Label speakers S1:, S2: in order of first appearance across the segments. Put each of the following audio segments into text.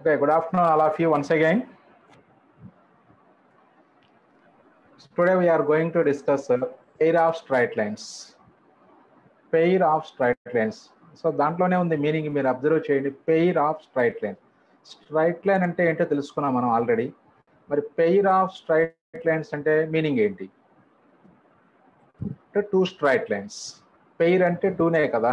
S1: Okay, good afternoon, all of you, once again. Today we are going to discuss uh, pair of straight lines. Pair of straight lines. So దాంట్లోనే ఉంది meaning మీరు observe చేయండి pair of straight line straight line అంటే ఏంటో తెలుసుకున్నాం మనం already మరి pair of straight lines అంటే మీనింగ్ ఏంటి అంటే టూ స్ట్రైట్ లైన్స్ పెయిర్ అంటే టూనే కదా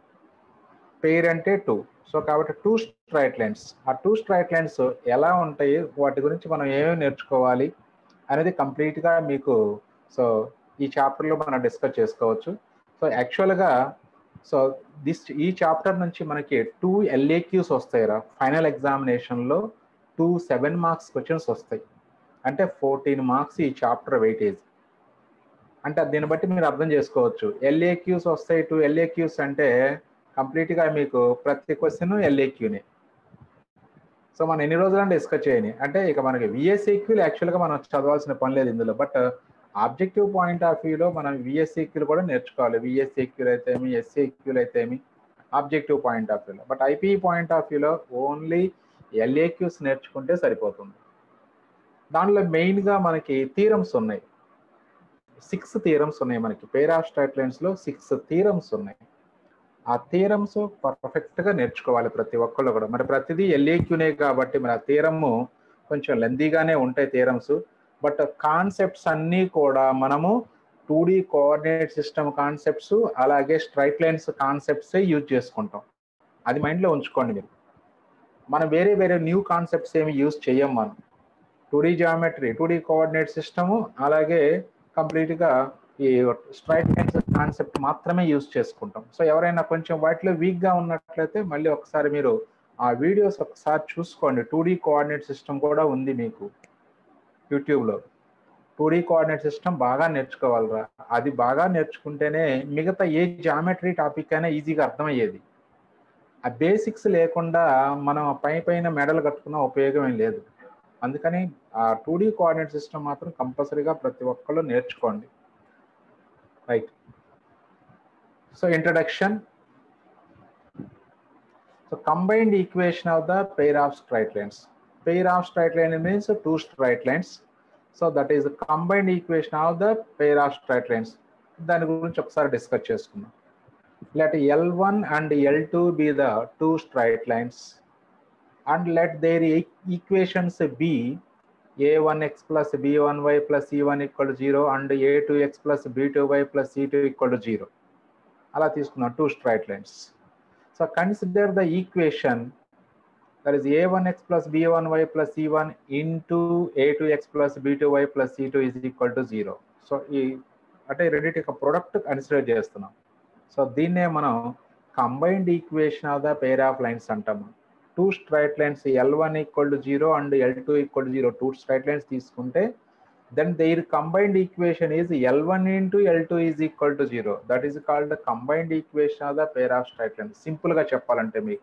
S1: పెయిర్ అంటే టూ సో కాబట్టి టూ స్ట్రైట్ లైన్స్ ఆ టూ స్ట్రైట్ లైన్స్ ఎలా ఉంటాయి వాటి గురించి మనం ఏమేమి నేర్చుకోవాలి అనేది కంప్లీట్గా మీకు సో ఈ చాప్టర్లో మనం డిస్కస్ చేసుకోవచ్చు సో యాక్చువల్గా సో దిస్ ఈ చాప్టర్ నుంచి మనకి టూ ఎల్ఏక్యూస్ వస్తాయిరా ఫైనల్ ఎగ్జామినేషన్లో టూ సెవెన్ మార్క్స్ క్వశ్చన్స్ వస్తాయి అంటే ఫోర్టీన్ మార్క్స్ ఈ చాప్టర్ వెయిటేజ్ అంటే దీన్ని బట్టి మీరు అర్థం చేసుకోవచ్చు ఎల్ఏక్యూస్ వస్తాయి టూ ఎల్ఏక్యూస్ అంటే కంప్లీట్గా మీకు ప్రతి క్వశ్చన్ ఎల్ఏక్యూనే సో మనం ఎన్ని రోజులని డిస్కస్ చేయని అంటే ఇక మనకి విఎస్ఏక్యూలు యాక్చువల్గా మనం చదవాల్సిన పని లేదు ఇందులో బట్ ఆబ్జెక్టివ్ పాయింట్ ఆఫ్ వ్యూలో మనం విఎస్ఏక్యూలు కూడా నేర్చుకోవాలి విఎస్ఏక్యూలు అయితే ఏమి ఎస్ఏక్యూలు అయితే ఏమి ఆబ్జెక్టివ్ పాయింట్ ఆఫ్ వ్యూలో బట్ ఐపీ పాయింట్ ఆఫ్ వ్యూలో ఓన్లీ ఎల్ఏక్యూస్ నేర్చుకుంటే సరిపోతుంది దాంట్లో మెయిన్గా మనకి థీరమ్స్ ఉన్నాయి సిక్స్ థీరమ్స్ ఉన్నాయి మనకి పేరాస్ట్రైట్ లైన్స్లో సిక్స్ థీరమ్స్ ఉన్నాయి ఆ థీరమ్స్ పర్ఫెక్ట్గా నేర్చుకోవాలి ప్రతి ఒక్కళ్ళు కూడా మరి ప్రతిదీ ఎల్ఏక్యూనే కాబట్టి మరి ఆ థీరము కొంచెం లెందీగానే ఉంటాయి థీరమ్స్ బట్ కాన్సెప్ట్స్ అన్నీ కూడా మనము two D coordinate system concepts అలాగే స్ట్రైట్ లైన్స్ కాన్సెప్ట్సే యూజ్ చేసుకుంటాం అది మైండ్లో ఉంచుకోండి మీరు మనం వేరే వేరే న్యూ కాన్సెప్ట్స్ ఏమి యూజ్ చేయం మనం two D geometry two D coordinate system అలాగే కంప్లీట్గా ఈ స్ట్రైట్ లైన్స్ కాన్సెప్ట్ మాత్రమే యూజ్ చేసుకుంటాం సో ఎవరైనా కొంచెం వాటిలో వీక్గా ఉన్నట్లయితే మళ్ళీ ఒకసారి మీరు ఆ వీడియోస్ ఒకసారి చూసుకోండి టూ డి కోఆర్డినేట్ సిస్టమ్ కూడా ఉంది మీకు యూట్యూబ్లో టూ డీ కోఆర్డినేట్ సిస్టమ్ బాగా నేర్చుకోవాలిరా అది బాగా నేర్చుకుంటేనే మిగతా ఏ జామెట్రీ టాపిక్ అయినా ఈజీగా అర్థమయ్యేది ఆ బేసిక్స్ లేకుండా మనం పై పైన మెడలు కట్టుకున్న ఉపయోగం ఏం లేదు అందుకని ఆ టూ డీ కోఆర్డినేట్ సిస్టమ్ మాత్రం కంపల్సరీగా ప్రతి ఒక్కళ్ళు నేర్చుకోండి right so introduction so combined equation of the pair of straight lines pair of straight line means two straight lines so that is combined equation of the pair of straight lines దాని గురించి ఒకసారి discuss చేసుకుందాం let L one and L two be the two straight lines and let their equations be a one X plus b one why plus e one equal zero and A two X plus b two y plus e two equal zero అలా తీసుకున్నాం two straight lines so consider the equation that is a1x plus b1y plus c1 into a2x plus b2y plus c2 is equal to 0. So ఈ అంటే రెండింటి యొక్క product consider చేస్తున్నాం so దీన్నే మనం combined equation of the pair of lines అంటాము two straight lines L one equal to zero and L two equal to zero two straight lines తీసుకుంటే then their combined equation is L one into L two is equal to zero that is called combined equation of the pair of straight lines సింపుల్గా చెప్పాలంటే మీకు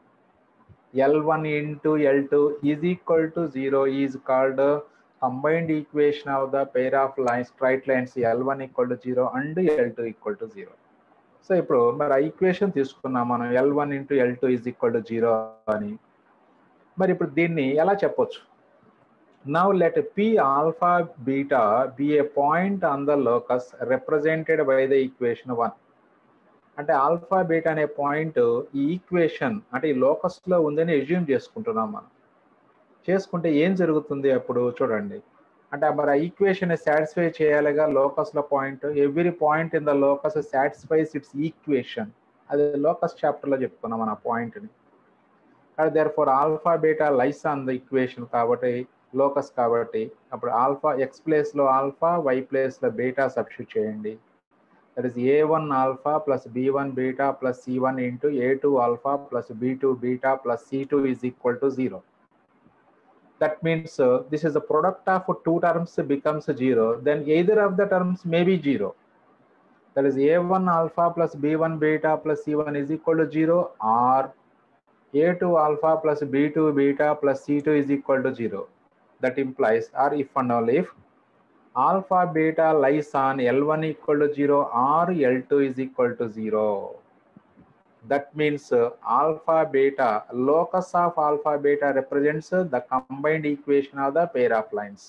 S1: L1 into L2 is equal to 0 is called a combined equation of the pair of lines, straight lines L1 equal to 0 and L2 equal to 0. So ఇప్పుడు మరి ఆ equation తీసుకున్నాం మనం L one into L two is equal to zero అని మరి ఇప్పుడు దీన్ని ఎలా చెప్పొచ్చు now let P alpha beta be a point on the locus represented by the equation one అంటే ఆల్ఫా బీటా అనే పాయింట్ ఈ ఈక్వేషన్ అంటే ఈ లోకస్లో ఉందని ఎజ్యూమ్ చేసుకుంటున్నాం మనం చేసుకుంటే ఏం జరుగుతుంది అప్పుడు చూడండి అంటే మరి ఆ ఈక్వేషన్ సాటిస్ఫై చేయాలిగా లోకస్లో point every point in the locus satisfies its equation అది లోకస్ చాప్టర్లో చెప్పుకున్నాం మన పాయింట్ని అది therefore alpha beta lies on the equation కాబట్టి లోకస్ కాబట్టి అప్పుడు ఆల్ఫా ఎక్స్ ప్లేస్లో ఆల్ఫా వై ప్లేస్లో బీటా సబ్స్టిట్యూట్ చేయండి that is a1 alpha plus b1 beta plus c1 into a2 alpha plus b2 beta plus c2 is equal to 0. That means uh, this is the product of two terms becomes 0, then either of the terms may be 0. That is a1 alpha plus b1 beta plus c1 is equal to 0 or a2 alpha plus b2 beta plus c2 is equal to 0. That implies or if and only if alpha beta lies on L1 equal to 0 or L2 is equal to 0. That means alpha beta locus of alpha beta represents the combined equation of the pair of lines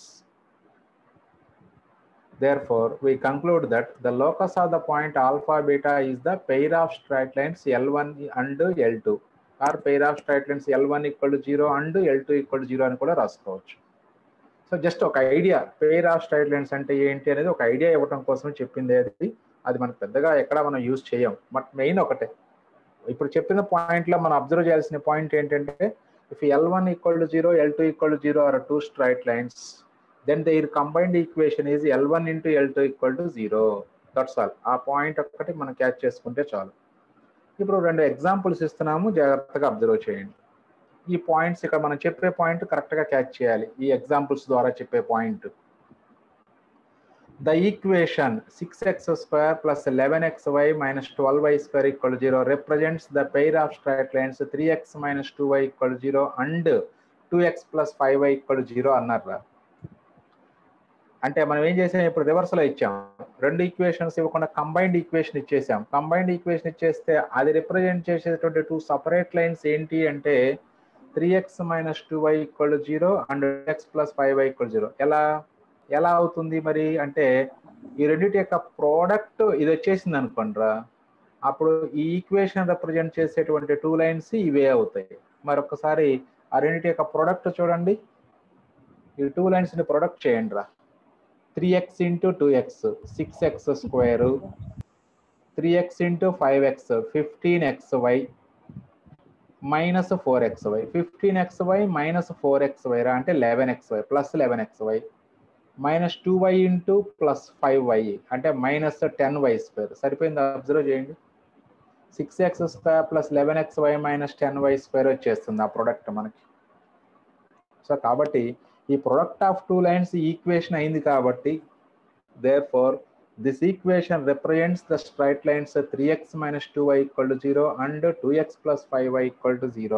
S1: Therefore, we conclude that the locus of the point alpha beta is the pair of straight lines L1 and L2 or pair of straight lines L1 equal to 0 and L2 equal to 0 అని కూడా రాసుకోవచ్చు so just ఒక idea pair of straight lines అంటే ఏంటి అనేది ఒక idea ఇవ్వడం కోసం చెప్పింది అది అది మనకు పెద్దగా ఎక్కడ మనం యూజ్ చేయం బట్ మెయిన్ ఒకటే ఇప్పుడు చెప్పిన పాయింట్లో మనం అబ్జర్వ్ చేయాల్సిన పాయింట్ ఏంటంటే if L one equal to zero L two equal to zero are two straight lines then their combined equation is L one into L two equal to zero that's all ఆ point ఒక్కటి మనం catch చేసుకుంటే చాలు ఇప్పుడు రెండు examples ఇస్తున్నాము జాగ్రత్తగా observe చేయండి ఈ పాయింట్స్ ఇక్కడ మనం చెప్పే పాయింట్ కరెక్ట్గా క్యాచ్ చేయాలి ఈ ఎగ్జాంపుల్స్ ద్వారా చెప్పే point the equation six x square plus eleven x y minus twelve y square equal zero represents the pair of straight lines three x minus two why equal zero and two X plus five y equal zero అన్నారు అంటే మనం ఏం చేసాం ఇప్పుడు రివర్స్లో ఇచ్చాం రెండు equations ఇవ్వకుండా కంబైన్డ్ ఈక్వేషన్ ఇచ్చేసాం కంబైన్డ్ ఈక్వేషన్ ఇచ్చేస్తే అది రిప్రజెంట్ చేసేటువంటి టూ సపరేట్ లైన్స్ ఏంటి అంటే three x minus two why equal zero and x plus five y equal zero ఎలా ఎలా అవుతుంది మరి అంటే ఈ రెండింటి యొక్క ప్రోడక్ట్ ఇది వచ్చేసింది అనుకోండిరా అప్పుడు ఈ ఈక్వేషన్ రిప్రజెంట్ చేసేటువంటి టూ లైన్స్ ఇవే అవుతాయి మరొకసారి ఆ రెండింటి యొక్క ప్రోడక్ట్ చూడండి ఈ టూ లైన్స్ని ప్రొడక్ట్ చేయండి రా three x into two x six x square three x into five x fifteen x y minus four x y fifteen x y minus four x y రా అంటే eleven x why plus eleven x y minus two y into plus five y అంటే minus ten y square సరిపోయింది observe చేయండి six x square plus eleven x y minus ten y square వచ్చేస్తుంది ఆ product మనకి so కాబట్టి ఈ product of two lines equation అయింది కాబట్టి therefore this equation represents the straight lines three x minus two why equal to zero and two X plus five y equal to zero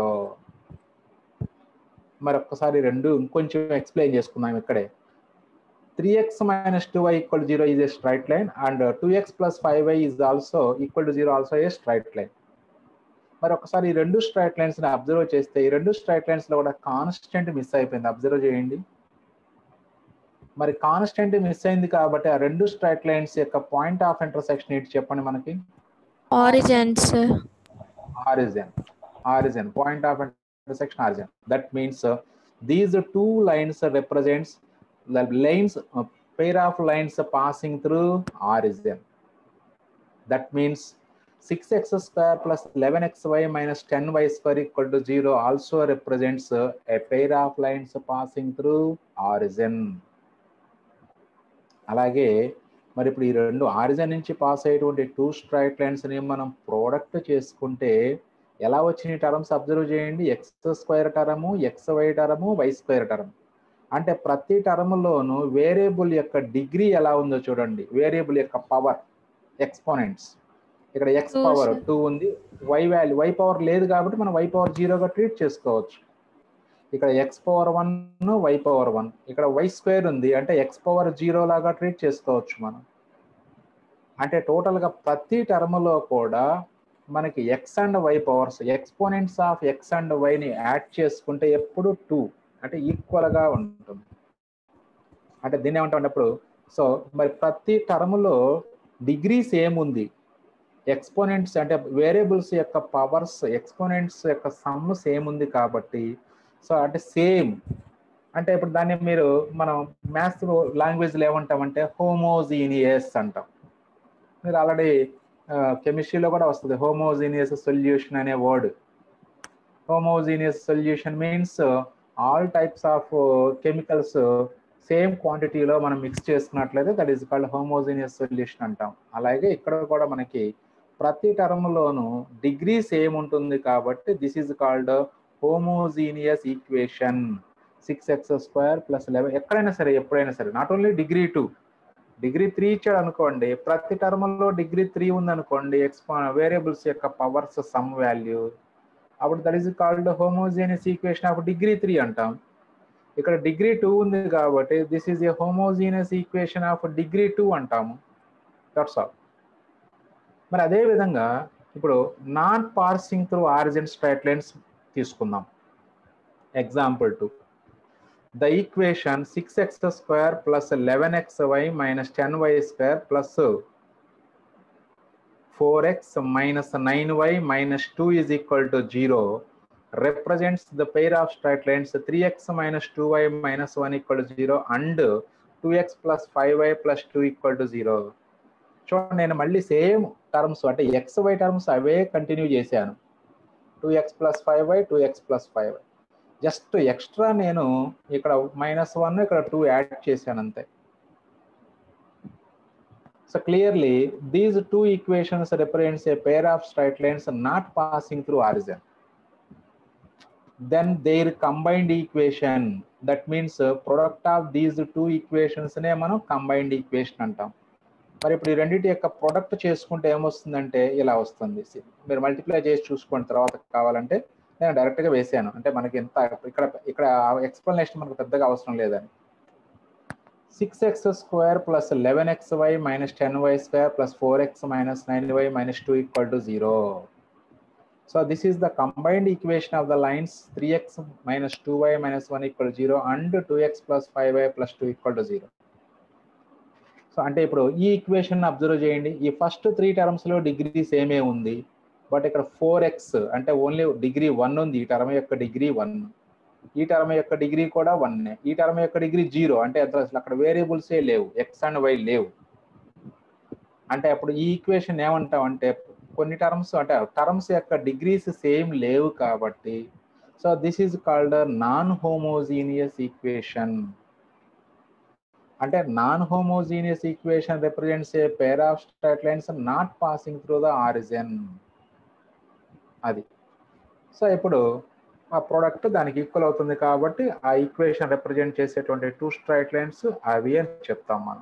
S1: మరి ఒక్కసారి రెండు ఇంకొంచెం explain చేసుకుందాం ఇక్కడే three x minus two why equal zero is a straight line and two X plus five y is also equal to zero also a straight line మరి ఒకసారి ఈ రెండు స్ట్రైట్ లైన్స్ ని అబ్జర్వ్ చేస్తే ఈ రెండు స్ట్రైట్ లైన్స్ లో కూడా కాన్స్టెంట్ మిస్ అయిపోయింది అబ్జర్వ్ చేయండి మరి కాన్స్టెంట్ మిస్ అయింది కాబట్టి ఆ రెండు స్ట్రైట్ లైన్స్ యొక్క పాయింట్ ఆఫ్ ఇంటర్సెక్షన్ ఏంటి చెప్పండి మనకి
S2: origins
S1: origin origin point of intersection origin that means these two lines represents the lines uh, pair of lines passing through origin that means 6x square plus 11xy minus 10y square equal to 0 also represents uh, a pair of lines passing through origin అలాగే మరి ఇప్పుడు ఈ రెండు origin నుంచి pass అయ్యేటువంటి two straight lines ని మనం product చేసుకుంటే ఎలా వచ్చిన టర్మ్స్ అబ్జర్వ్ చేయండి x square term x y term y square term అంటే ప్రతి టర్మ్లోను వేరియబుల్ యొక్క డిగ్రీ ఎలా ఉందో చూడండి వేరియబుల్ యొక్క పవర్ ఎక్స్పోనెంట్స్ ఇక్కడ x
S2: Two,
S1: power
S2: sir.
S1: Two ఉంది వై వాల్యూ వై పవర్ లేదు కాబట్టి మనం వై పవర్ జీరోగా ట్రీట్ చేసుకోవచ్చు ఇక్కడ x power one y power one ఇక్కడ వై స్క్వేర్ ఉంది అంటే ఎక్స్ పవర్ జీరో లాగా ట్రీట్ చేసుకోవచ్చు మనం అంటే టోటల్గా ప్రతి టర్మ్లో కూడా మనకి x and y powers exponents of x and వైని యాడ్ చేసుకుంటే ఎప్పుడు టూ అంటే ఈక్వల్గా ఉంటుంది అంటే దీన్ని ఏమంటామన్నప్పుడు సో మరి ప్రతి టర్మ్లో డిగ్రీ సేమ్ ఉంది ఎక్స్పోనెంట్స్ అంటే వేరియబుల్స్ యొక్క పవర్స్ ఎక్స్పోనెంట్స్ యొక్క సమ్ సేమ్ ఉంది కాబట్టి సో అంటే సేమ్ అంటే ఇప్పుడు దాన్ని మీరు మనం మ్యాథ్స్ లాంగ్వేజ్లో ఏమంటామంటే హోమోజీనియస్ అంటాం మీరు ఆల్రెడీ కెమిస్ట్రీలో కూడా వస్తుంది హోమోజీనియస్ సొల్యూషన్ అనే word homogeneous solution means all types of chemicals same క్వాంటిటీలో మనం మిక్స్ చేసుకున్నట్లయితే that is called homogeneous solution అంటాం అలాగే ఇక్కడ కూడా మనకి ప్రతి టర్మ్లోను డిగ్రీ సేమ్ ఉంటుంది కాబట్టి this is called homogeneous equation six x square plus eleven ఎక్కడైనా సరే ఎప్పుడైనా సరే not only degree two degree three ఇచ్చాడు అనుకోండి ప్రతి టర్మ్లో డిగ్రీ త్రీ ఉందనుకోండి ఎక్స్పో వేరియబుల్స్ యొక్క పవర్స్ సమ్ వాల్యూ అప్పుడు that is called homogeneous equation of degree three అంటాం ఇక్కడ డిగ్రీ టూ ఉంది కాబట్టి this is a homogeneous equation of degree two అంటాము దట్స్ ఆల్ మరి అదే విధంగా ఇప్పుడు non passing through origin straight lines తీసుకుందాం example to the equation six x square plus eleven x y minus ten y square plus four x minus nine y minus two is equal to zero represents the pair of straight lines 3x minus 2y minus 1 equal to 0 and 2x plus 5y plus 2 equal to 0. చూడండి నేను మళ్ళీ same terms అంటే x y terms అవే continue చేశాను two X plus five y two X plus five y just extra నేను ఇక్కడ minus one ఇక్కడ two add చేశాను అంతే so clearly these two equations represents a pair of straight lines not passing through origin then their combined equation that means uh, product of these two equations నే మనం combined equation అంటాం మరి ఇప్పుడు ఈ రెండింటి యొక్క ప్రొడక్ట్ చేసుకుంటే ఏమొస్తుందంటే ఇలా వస్తుంది మీరు మల్టిప్లై చేసి చూసుకోండి తర్వాత కావాలంటే నేను డైరెక్ట్ గా వేసాను అంటే మనకి ఎంత ఇక్కడ ఇక్కడ ఎక్స్ప్లెనేషన్ మనకు పెద్దగా అవసరం లేదని six x square plus eleven x y minus ten y square plus four x minus nine y minus two equal to zero So this is the combined equation of the lines 3x minus 2y minus 1 equal to 0 and 2x plus 5y plus 2 equal to 0. So అంటే ఇప్పుడు ఈ equation observe చేయండి ఈ first three terms లో degree సేమే ఉంది but ఇక్కడ four x అంటే ఓన్లీ డిగ్రీ వన్ ఉంది ఈ టర్మ్ యొక్క డిగ్రీ వన్ ఈ టర్మ్ యొక్క డిగ్రీ కూడా వన్ ఈ టర్మ్ యొక్క డిగ్రీ జీరో అంటే అసలు అక్కడ వేరియబుల్సే లేవు ఎక్స్ అండ్ వై లేవు అంటే అప్పుడు ఈ ఈక్వేషన్ ఏమంటాం అంటే కొన్ని టర్మ్స్ అంటే టర్మ్స్ యొక్క డిగ్రీస్ సేమ్ లేవు కాబట్టి so this is called non homogeneous equation అంటే non homogeneous equation represents a pair of straight lines not passing through the origin అది సో ఇప్పుడు ఆ ప్రోడక్ట్ దానికి ఈక్వల్ అవుతుంది కాబట్టి ఆ ఈక్వేషన్ రిప్రజెంట్ చేసేటువంటి టూ స్ట్రైట్ లైన్స్ అవి అని చెప్తాం మనం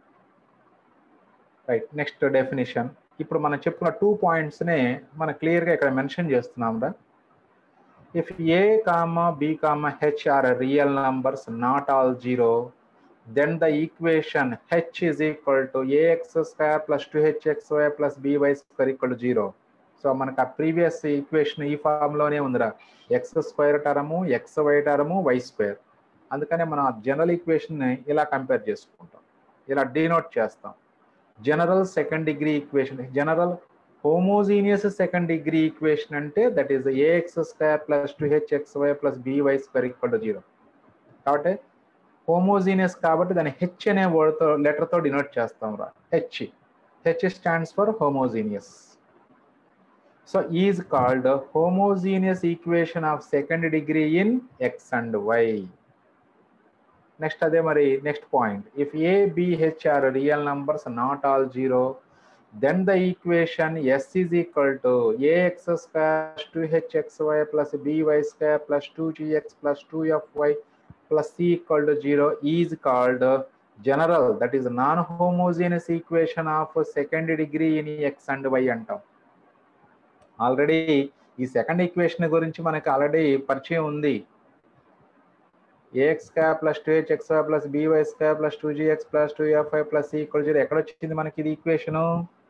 S1: రైట్ నెక్స్ట్ డెఫినిషన్ ఇప్పుడు మనం చెప్పుకున్న టూ పాయింట్స్నే మనం క్లియర్గా ఇక్కడ మెన్షన్ చేస్తున్నాం రా if a comma b comma h are real numbers not all zero then the equation h is equal to a x square plus two H x why plus by square equal to zero so మనకు ఆ previous equation ఈ ఫామ్లోనే ఉందిరా x square term x y term y square అందుకనే మనం ఆ general ఈక్వేషన్ని ఇలా కంపేర్ చేసుకుంటాం ఇలా డినోట్ చేస్తాం general second degree equation general homogeneous second degree equation అంటే that is a x square plus two H x why plus by square equal to zero కాబట్టి హోమోజీనియస్ కాబట్టి దాన్ని హెచ్ అనే వర్డ్తో లెటర్తో డినోట్ చేస్తాం రా h h stands for homogeneous so is called homogeneous equation of second degree in x and y next అదే మరి next point if a b h are real numbers not all zero then the equation s is equal to a x square two H x why plus by square plus two g x plus two f y plus c equal to zero is called general that is non homogeneous equation of second degree in x and y అంటాం already ఈ second equation గురించి మనకి already పరిచయం ఉంది a x square plus two H x why plus by square plus two g x plus two F I plus equal zero ఎక్కడ వచ్చింది మనకి ఇది ఈక్వేషను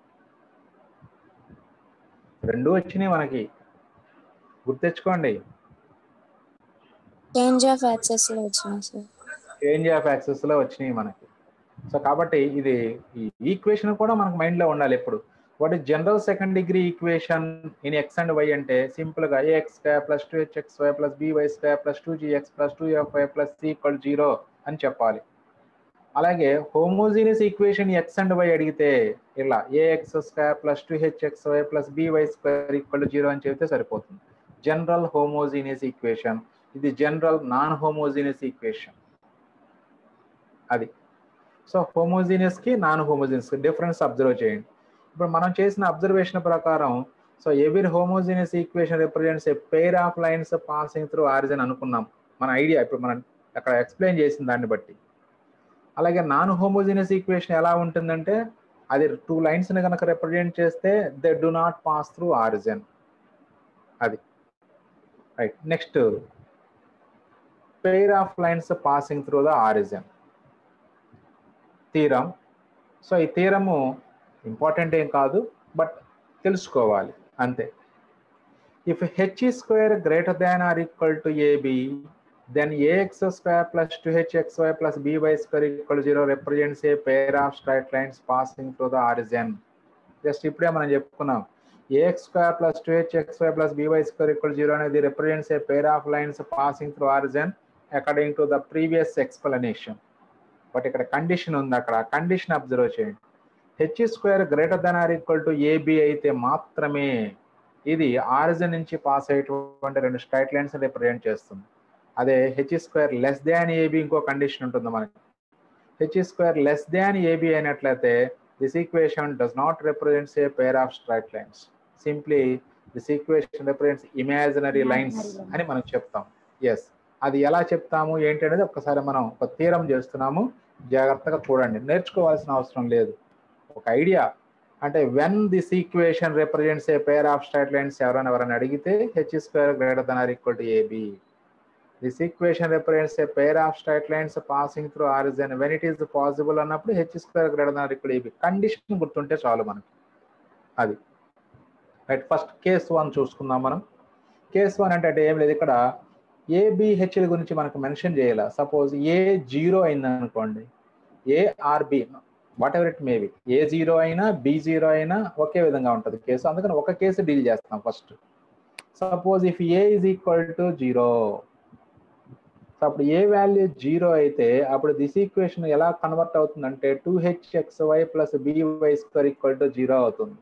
S1: రెండు వచ్చినాయి మనకి గుర్తెచ్చుకోండి
S2: చేంజ్ ఆఫ్ యాక్సెస్ లో వచ్చింది సార్
S1: చేంజ్ ఆఫ్ యాక్సెస్ లో వచ్చినాయి మనకి సో కాబట్టి ఇది ఈ ఈక్వేషన్ కూడా మనకు మైండ్ లో ఉండాలి ఎప్పుడు what is general second degree equation in x and y అంటే సింపుల్ గా a x square plus two H x why plus by square plus two g x plus two f y plus c equal zero అని చెప్పాలి అలాగే homogeneous equation x and y అడిగితే ఇలా a x square plus two H x why plus by square equal zero అని చెప్తే సరిపోతుంది general homogeneous equation ఇది general non homogeneous equation అది సో హోమోజీనియస్ కి నాన్ హోమోజీనియస్ డిఫరెన్స్ అబ్జర్వ్ చేయండి ఇప్పుడు మనం చేసిన అబ్జర్వేషన్ ప్రకారం సో ఎవరి homogeneous equation represents a pair of lines passing through origin అనుకున్నాం మన ఐడియా ఇప్పుడు మనం అక్కడ ఎక్స్ప్లెయిన్ చేసిన దాన్ని బట్టి అలాగే నాన్ హోమోజీనియస్ ఈక్వేషన్ ఎలా ఉంటుందంటే అది టూ లైన్స్ కనుక రిప్రజెంట్ చేస్తే they do not pass through origin అది right next pair of lines passing through the origin theorem so ఈ తీరము ఇంపార్టెంట్ ఏం కాదు బట్ తెలుసుకోవాలి అంతే if h square greater than or equal to a b then AX square plus two H x why plus by square equal zero represents a pair of straight lines passing through the origin just ఇప్పుడే మనం చెప్పుకున్నాం a x square plus two H x why plus by square equal zero అనేది represents a pair of lines passing through origin according to the previous explanation but ఇక్కడ condition ఉంది అక్కడ condition observe చేయండి h square greater than or equal to a b అయితే మాత్రమే ఇది origin నుంచి pass అయ్యేటువంటి రెండు స్ట్రైట్ లైన్స్ రిప్రజెంట్ చేస్తుంది అదే h square less than a b ఇంకో కండిషన్ ఉంటుంది మనకి h square less than a b అయినట్లయితే this equation does not represents a pair of straight lines simply this equation represents imaginary lines అని మనం చెప్తాం ఎస్ అది ఎలా చెప్తాము ఏంటి అనేది ఒక్కసారి మనం ఒక తీరం చేస్తున్నాము జాగ్రత్తగా చూడండి నేర్చుకోవాల్సిన అవసరం లేదు ఒక ఐడియా అంటే when this equation represents a pair of straight lines ఎవరైనా ఎవరైనా అడిగితే h square greater than or equal to a b this equation represents a pair of straight lines passing through origin when it is possible అన్నప్పుడు h square greater than or equal a b condition గుర్తుంటే చాలు మనకి అది right first case one చూసుకుందాం మనం case one అంటే ఏం లేదు ఇక్కడ ఏబిహెచ్ల గురించి మనకు మెన్షన్ చేయాల సపోజ్ ఏ జీరో అయింది అనుకోండి a or b whatever it may be a zero అయినా బి జీరో అయినా ఒకే విధంగా ఉంటుంది కేసు అందుకని ఒక కేసు డీల్ చేస్తాం first suppose if a is equal to zero so అప్పుడు ఏ వాల్యూ జీరో అయితే అప్పుడు దిస్ ఈక్వేషన్ ఎలా కన్వర్ట్ అవుతుందంటే two H x why plus by square equal to zero అవుతుంది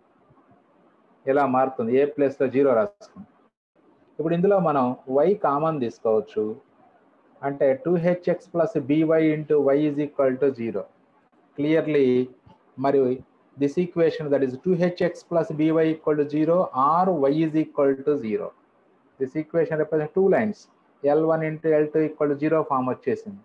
S1: ఇలా మారుతుంది ఏ ప్లేస్లో జీరో రాసుకుంది ఇప్పుడు ఇందులో మనం వై కామన్ తీసుకోవచ్చు అంటే two HX plus b y into y is equal to zero clearly మరి this equation that is two HX plus b y equal to zero or y is equal to zero this equation represent two lines L one into L two equal to zero form వచ్చేసింది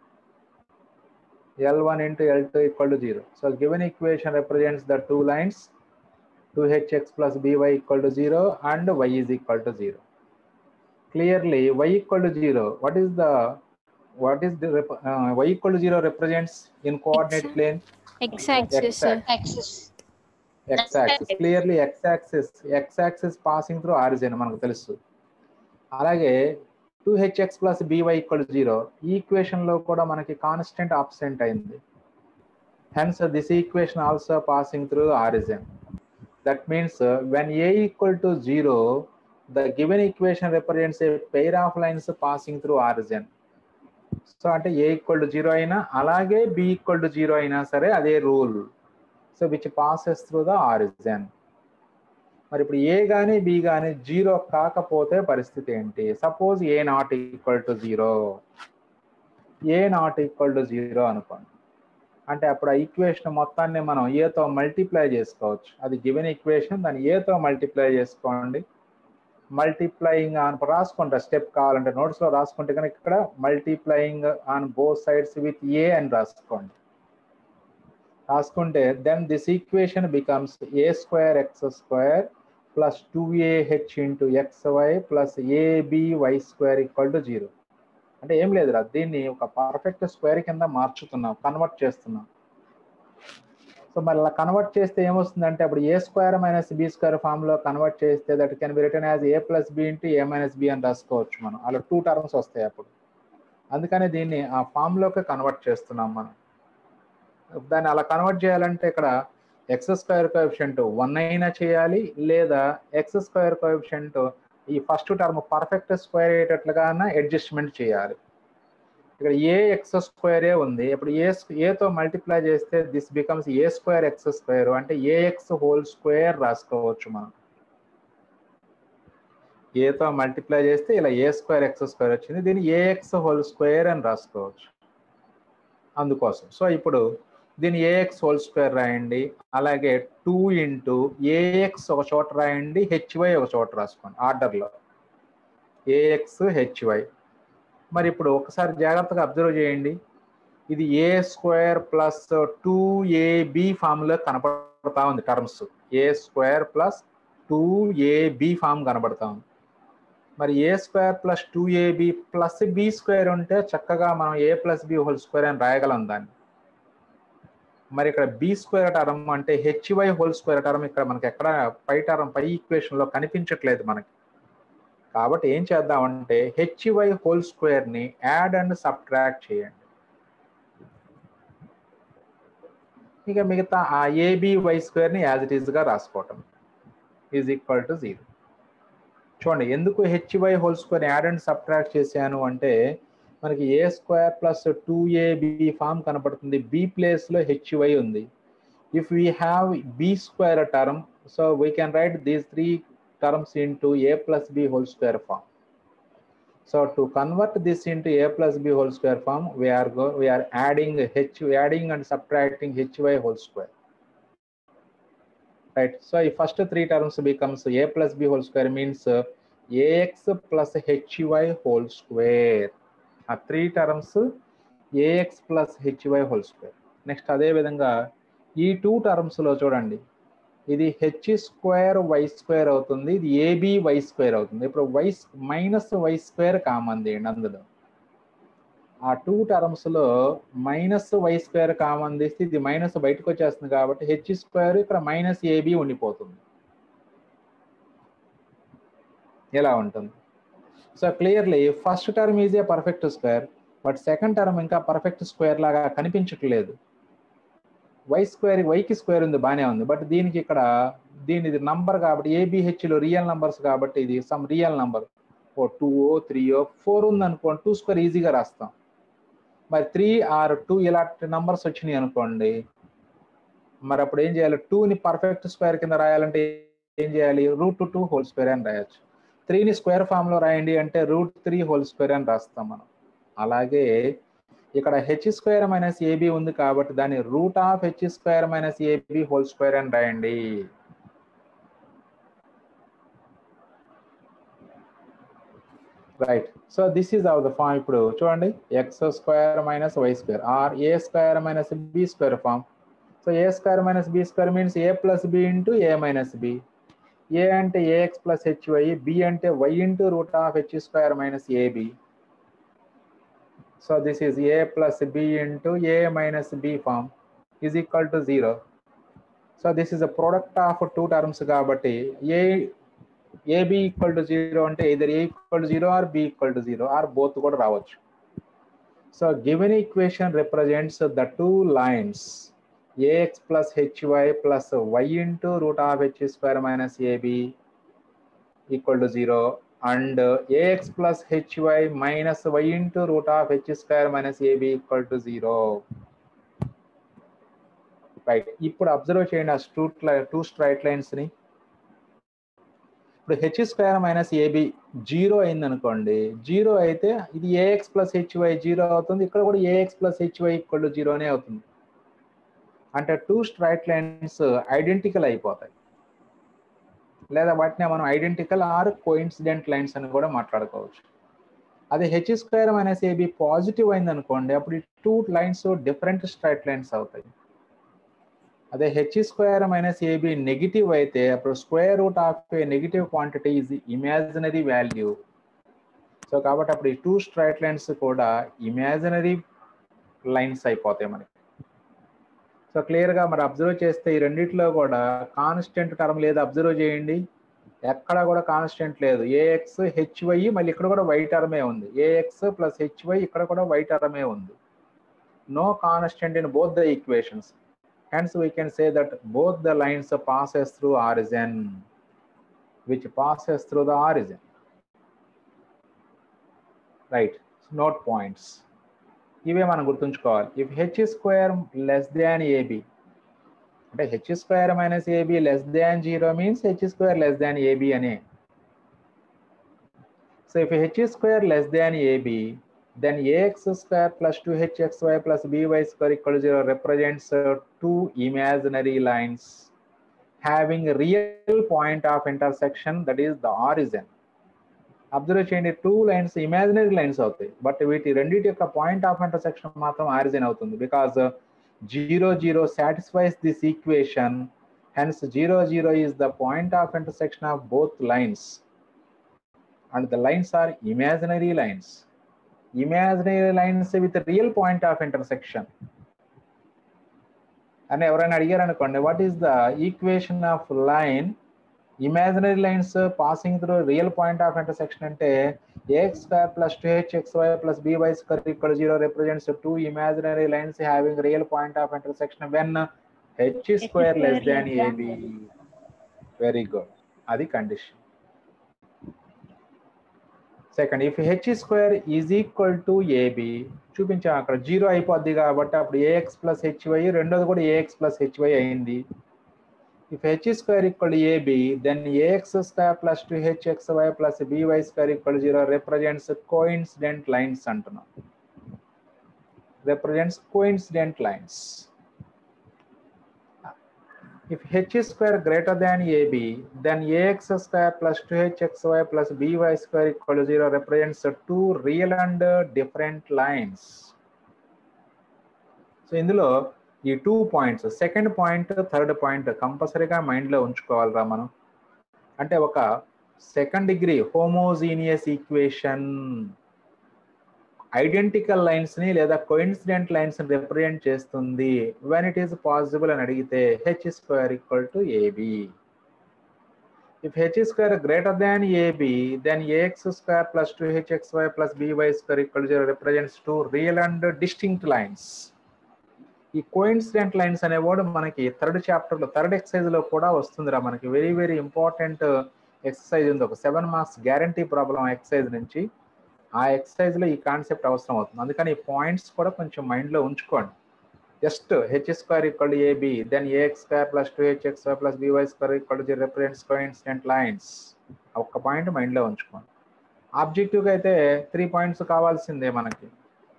S1: l one into L two equal to zero so given equation represents the two lines two HX plus b y equal to zero and y is equal to zero clearly y equal to 0 what is the what is the rep- uh, y equal to 0 represents in coordinate plane
S2: X-axis, sir.
S3: axis.
S1: x axis clearly x axis x axis passing through origin మనకు తెలుసు అలాగే two HX plus b y equal zero ఈ equation లో కూడా మనకి constant absent అయింది hence this equation also passing through origin that means when a equal to zero the given equation represents a pair of lines passing through origin so అంటే a equal to zero అయినా అలాగే B equal to zero అయినా సరే అదే rule so which passes through the origin మరి ఇప్పుడు ఏ కానీ B కానీ జీరో కాకపోతే పరిస్థితి ఏంటి suppose a not equal to zero a not equal to zero అనుకోండి అంటే అప్పుడు ఆ ఈక్వేషన్ మొత్తాన్ని మనం ఏతో మల్టిప్లై చేసుకోవచ్చు అది గివెన్ ఈక్వేషన్ దాన్ని ఏతో మల్టిప్లై చేసుకోండి మల్టిప్లయింగ్ ఆన్ రాసుకుంటా స్టెప్ కావాలంటే నోట్స్ లో రాసుకుంటే కనుక ఇక్కడ multiplying on both sides with a అని రాసుకోండి రాసుకుంటే then this equation becomes a square x square plus two a h into X why plus a b y square equal to zero అంటే ఏం లేదురా దీన్ని ఒక పర్ఫెక్ట్ స్క్వేర్ కింద మార్చుతున్నాం కన్వర్ట్ చేస్తున్నాం సో మరి అలా కన్వర్ట్ చేస్తే ఏమొస్తుందంటే అప్పుడు a square minus b square form లో కన్వర్ట్ చేస్తే that can be return as a plus b into a minus b అని రాసుకోవచ్చు మనం అలా టూ టర్మ్స్ వస్తాయి అప్పుడు అందుకని దీన్ని ఆ ఫామ్ లోకి కన్వర్ట్ చేస్తున్నాం మనం దాన్ని అలా కన్వర్ట్ చేయాలంటే ఇక్కడ ఎక్స్ స్క్వేర్ కోఎఫిషియంట్ వన్ అయినా చేయాలి లేదా ఎక్స్ స్క్వేర్ కోఎఫిషియంట్ ఈ ఫస్ట్ టర్మ్ పర్ఫెక్ట్ స్క్వేర్ అయ్యేటట్లుగా అడ్జస్ట్మెంట్ చేయాలి ఇక్కడ ఏ ఎక్స్ స్క్వేరే ఉంది ఇప్పుడు ఏ ఏతో మల్టిప్లై చేస్తే this becomes a square x square అంటే ఏ ఎక్స్ హోల్ స్క్వేర్ రాసుకోవచ్చు మనం ఏతో మల్టిప్లై చేస్తే ఇలా ఏ స్క్వేర్ ఎక్స్ స్క్వేర్ వచ్చింది దీన్ని ఏఎక్స్ హోల్ స్క్వేర్ అని రాసుకోవచ్చు అందుకోసం సో ఇప్పుడు దీన్ని ఏఎక్స్ హోల్ స్క్వేర్ రాయండి అలాగే టూ ఇంటూ ఏఎక్స్ ఒక చోట రాయండి హెచ్వై ఒక చోట రాసుకోండి ఆర్డర్లో ఏఎక్స్ హెచ్వై మరి ఇప్పుడు ఒకసారి జాగ్రత్తగా అబ్జర్వ్ చేయండి ఇది a square plus two AB ఫామ్లో కనపడతా ఉంది terms a square plus two ab form కనబడతా ఉంది మరి a square plus two ab plus B square ఉంటే చక్కగా మనం a plus B whole square అని రాయగలం దాన్ని మరి ఇక్కడ బి స్క్వేర్ టర్మ్ అంటే హెచ్వై హోల్ స్క్వేర్ టర్మ్ ఇక్కడ మనకి ఎక్కడ పై టర్మ్ పై ఈక్వేషన్ లో కనిపించట్లేదు మనకి కాబట్టి ఏం చేద్దామంటే హెచ్వై హోల్ స్క్వేర్ ని యాడ్ అండ్ సబ్ట్రాక్ట్ చేయండి ఇక మిగతా ఆ ఏబి వై స్క్వేర్ ని యాజ్ ఇట్ ఈస్ గా రాసుకోవటం ఈజ్ ఈక్వల్ టు జీరో చూడండి ఎందుకు hy whole square add and subtract చేశాను అంటే మనకి a square plus two ab form కనపడుతుంది బి ప్లేస్ లో హెచ్వై ఉంది if we have b square term so we can write these three terms into a plus b whole square form. So to convert this into a plus b whole square form, we are go, we are adding h adding and subtracting hy whole square. Right. So if first three terms becomes a plus b whole square means uh, ax plus hy whole square. ఆ three terms ax plus hy whole square next అదే విధంగా ఈ two టర్మ్స్లో చూడండి ఇది H square y square అవుతుంది ఇది AB y square అవుతుంది ఇప్పుడు y minus y square common తీయండి అందులో ఆ టూ టర్మ్స్లో మైనస్ వై స్క్వేర్ కామన్ తీస్తే ఇది మైనస్ బయటకు వచ్చేస్తుంది కాబట్టి హెచ్ స్క్వేర్ ఇక్కడ మైనస్ ఏబి ఉండిపోతుంది ఎలా ఉంటుంది so clearly first term is a perfect square but second term ఇంకా పర్ఫెక్ట్ స్క్వేర్ లాగా కనిపించట్లేదు వై స్క్వేర్ వైకి స్క్వేర్ ఉంది బాగానే ఉంది బట్ దీనికి ఇక్కడ దీని ఇది నంబర్ కాబట్టి ఏబిహెచ్లో రియల్ నంబర్స్ కాబట్టి ఇది సమ్ రియల్ నంబర్ ఓ టూ ఓ త్రీ ఓ ఫోర్ ఉంది అనుకోండి టూ స్క్వేర్ ఈజీగా రాస్తాం మరి త్రీ ఆర్ టూ ఇలాంటి నంబర్స్ వచ్చినాయి అనుకోండి మరి అప్పుడు ఏం చేయాలి టూని పర్ఫెక్ట్ స్క్వేర్ కింద రాయాలంటే ఏం చేయాలి రూట్ టూ హోల్ స్క్వేర్ అని రాయొచ్చు త్రీని స్క్వేర్ ఫామ్లో రాయండి అంటే రూట్ త్రీ హోల్ స్క్వేర్ అని రాస్తాం మనం అలాగే ఇక్కడ హెచ్ స్క్వేర్ మైనస్ ఏబి ఉంది కాబట్టి దాన్ని root of h square minus ab whole square అని రాయండి right so this is of the form ఇప్పుడు చూడండి x square minus y square or a square minus b square form so a square minus b square means a plus b into a minus b a అంటే ax plus hy b అంటే y into root of h square minus ab So this is a plus b into a minus b form is equal to 0. So this is a product of two terms కాబట్టి a ab equal to 0 అంటే either a equal to 0 or b equal to 0 or both కూడా రావచ్చు. So given equation represents the two lines ax plus hy plus y into root of h square minus ab equal to 0 and ax plus hy minus y into root of h square minus ab equal to 0. Right ఇప్పుడు observe చేయండి ఆ two two straight lines ని ఇప్పుడు h square minus ab zero అయింది అనుకోండి zero అయితే ఇది AX plus HY zero అవుతుంది ఇక్కడ కూడా ax plus hy equal to జీరోనే అవుతుంది అంటే టూ స్ట్రైట్ లైన్స్ ఐడెంటికల్ అయిపోతాయి లేదా వాటిని మనం ఐడెంటికల్ ఆర్ కోయిన్సిడెంట్ లైన్స్ అని కూడా మాట్లాడుకోవచ్చు అదే h square minus ab positive అయింది అనుకోండి అప్పుడు ఈ two lines different straight lines అవుతాయి అదే h square minus ab negative అయితే అప్పుడు square root of a negative quantity is imaginary value so కాబట్టి అప్పుడు ఈ టూ స్ట్రైట్ లైన్స్ కూడా ఇమాజినరీ లైన్స్ అయిపోతాయి మనకి సో క్లియర్గా మరి అబ్జర్వ్ చేస్తే ఈ రెండిట్లో కూడా కాన్స్టెంట్ టర్మ్ లేదు అబ్జర్వ్ చేయండి ఎక్కడ కూడా కాన్స్టెంట్ లేదు ఏఎక్స్ హెచ్వై మళ్ళీ ఇక్కడ కూడా వై టర్మే ఉంది ఏఎక్స్ ప్లస్ హెచ్వై ఇక్కడ కూడా వై టర్మే ఉంది no constant in both the equations hence we can say that both the lines passes through origin which passes through the origin right note points ఇవే మనం గుర్తుంచుకోవాలి if h square less than ab అంటే h square minus ab less than zero means h square less than ab అనే so if h square less than ab then ax square plus 2hxy plus by square equal to 0 represents uh, two imaginary lines having a real point of intersection that is the origin. Observe చేయండి two lines imaginary lines అవుతాయి but వీటి రెండింటి యొక్క point of intersection మాత్రం origin అవుతుంది because zero zero satisfies this equation hence zero zero is the point of intersection of both lines and the lines are imaginary lines imaginary lines with a real point of intersection. అని ఎవరైనా అడిగారు అనుకోండి what is the equation of line imaginary lines passing through real point of intersection అంటే ax square plus two H x why plus by square ఇక్కడ zero represents two imaginary lines having real point of intersection when h square less than ab very good అది condition second if h square is equal to ab చూపించాం అక్కడ zero అయిపోద్ది కాబట్టి అప్పుడు AX plus hy రెండోది కూడా ax plus hy అయింది if h square equal ab then AX square plus two hxy plus by square equal zero represents coincident lines అంటున్నాం represents coincident lines if h is square greater than ab then ax square plus 2hxy plus by square equal to 0 represents two real and different lines so ఇందులో ఈ two points second point third point కంపల్సరీగా మైండ్లో ఉంచుకోవాలిరా మనం అంటే ఒక second degree homogeneous equation identical lines ని లేదా కోయిన్సిడెంట్ లైన్స్ ని రిప్రజెంట్ చేస్తుంది వెన్ ఇట్ ఈస్ పాసిబుల్ అని అడిగితే h square equal to ab if h square greater than ab then AX square plus two hxy plus by square equal zero represents two real and distinct lines ఈ coincident lines అనేవాడు మనకి third chapter లో third exercise లో కూడా వస్తుందిరా మనకి very very important exercise ఉంది ఒక seven marks guarantee problem exercise నుంచి ఆ ఎక్సర్సైజ్ లో ఈ కాన్సెప్ట్ అవసరం అవుతుంది అందుకని ఈ పాయింట్స్ కూడా కొంచెం మైండ్ లో ఉంచుకోండి just h square equal ab then AX square plus two H x plus by square equal to represents coincident lines ఒక్క పాయింట్ మైండ్ లో ఉంచుకోండి ఆబ్జెక్టివ్ గా అయితే త్రీ పాయింట్స్ కావాల్సిందే మనకి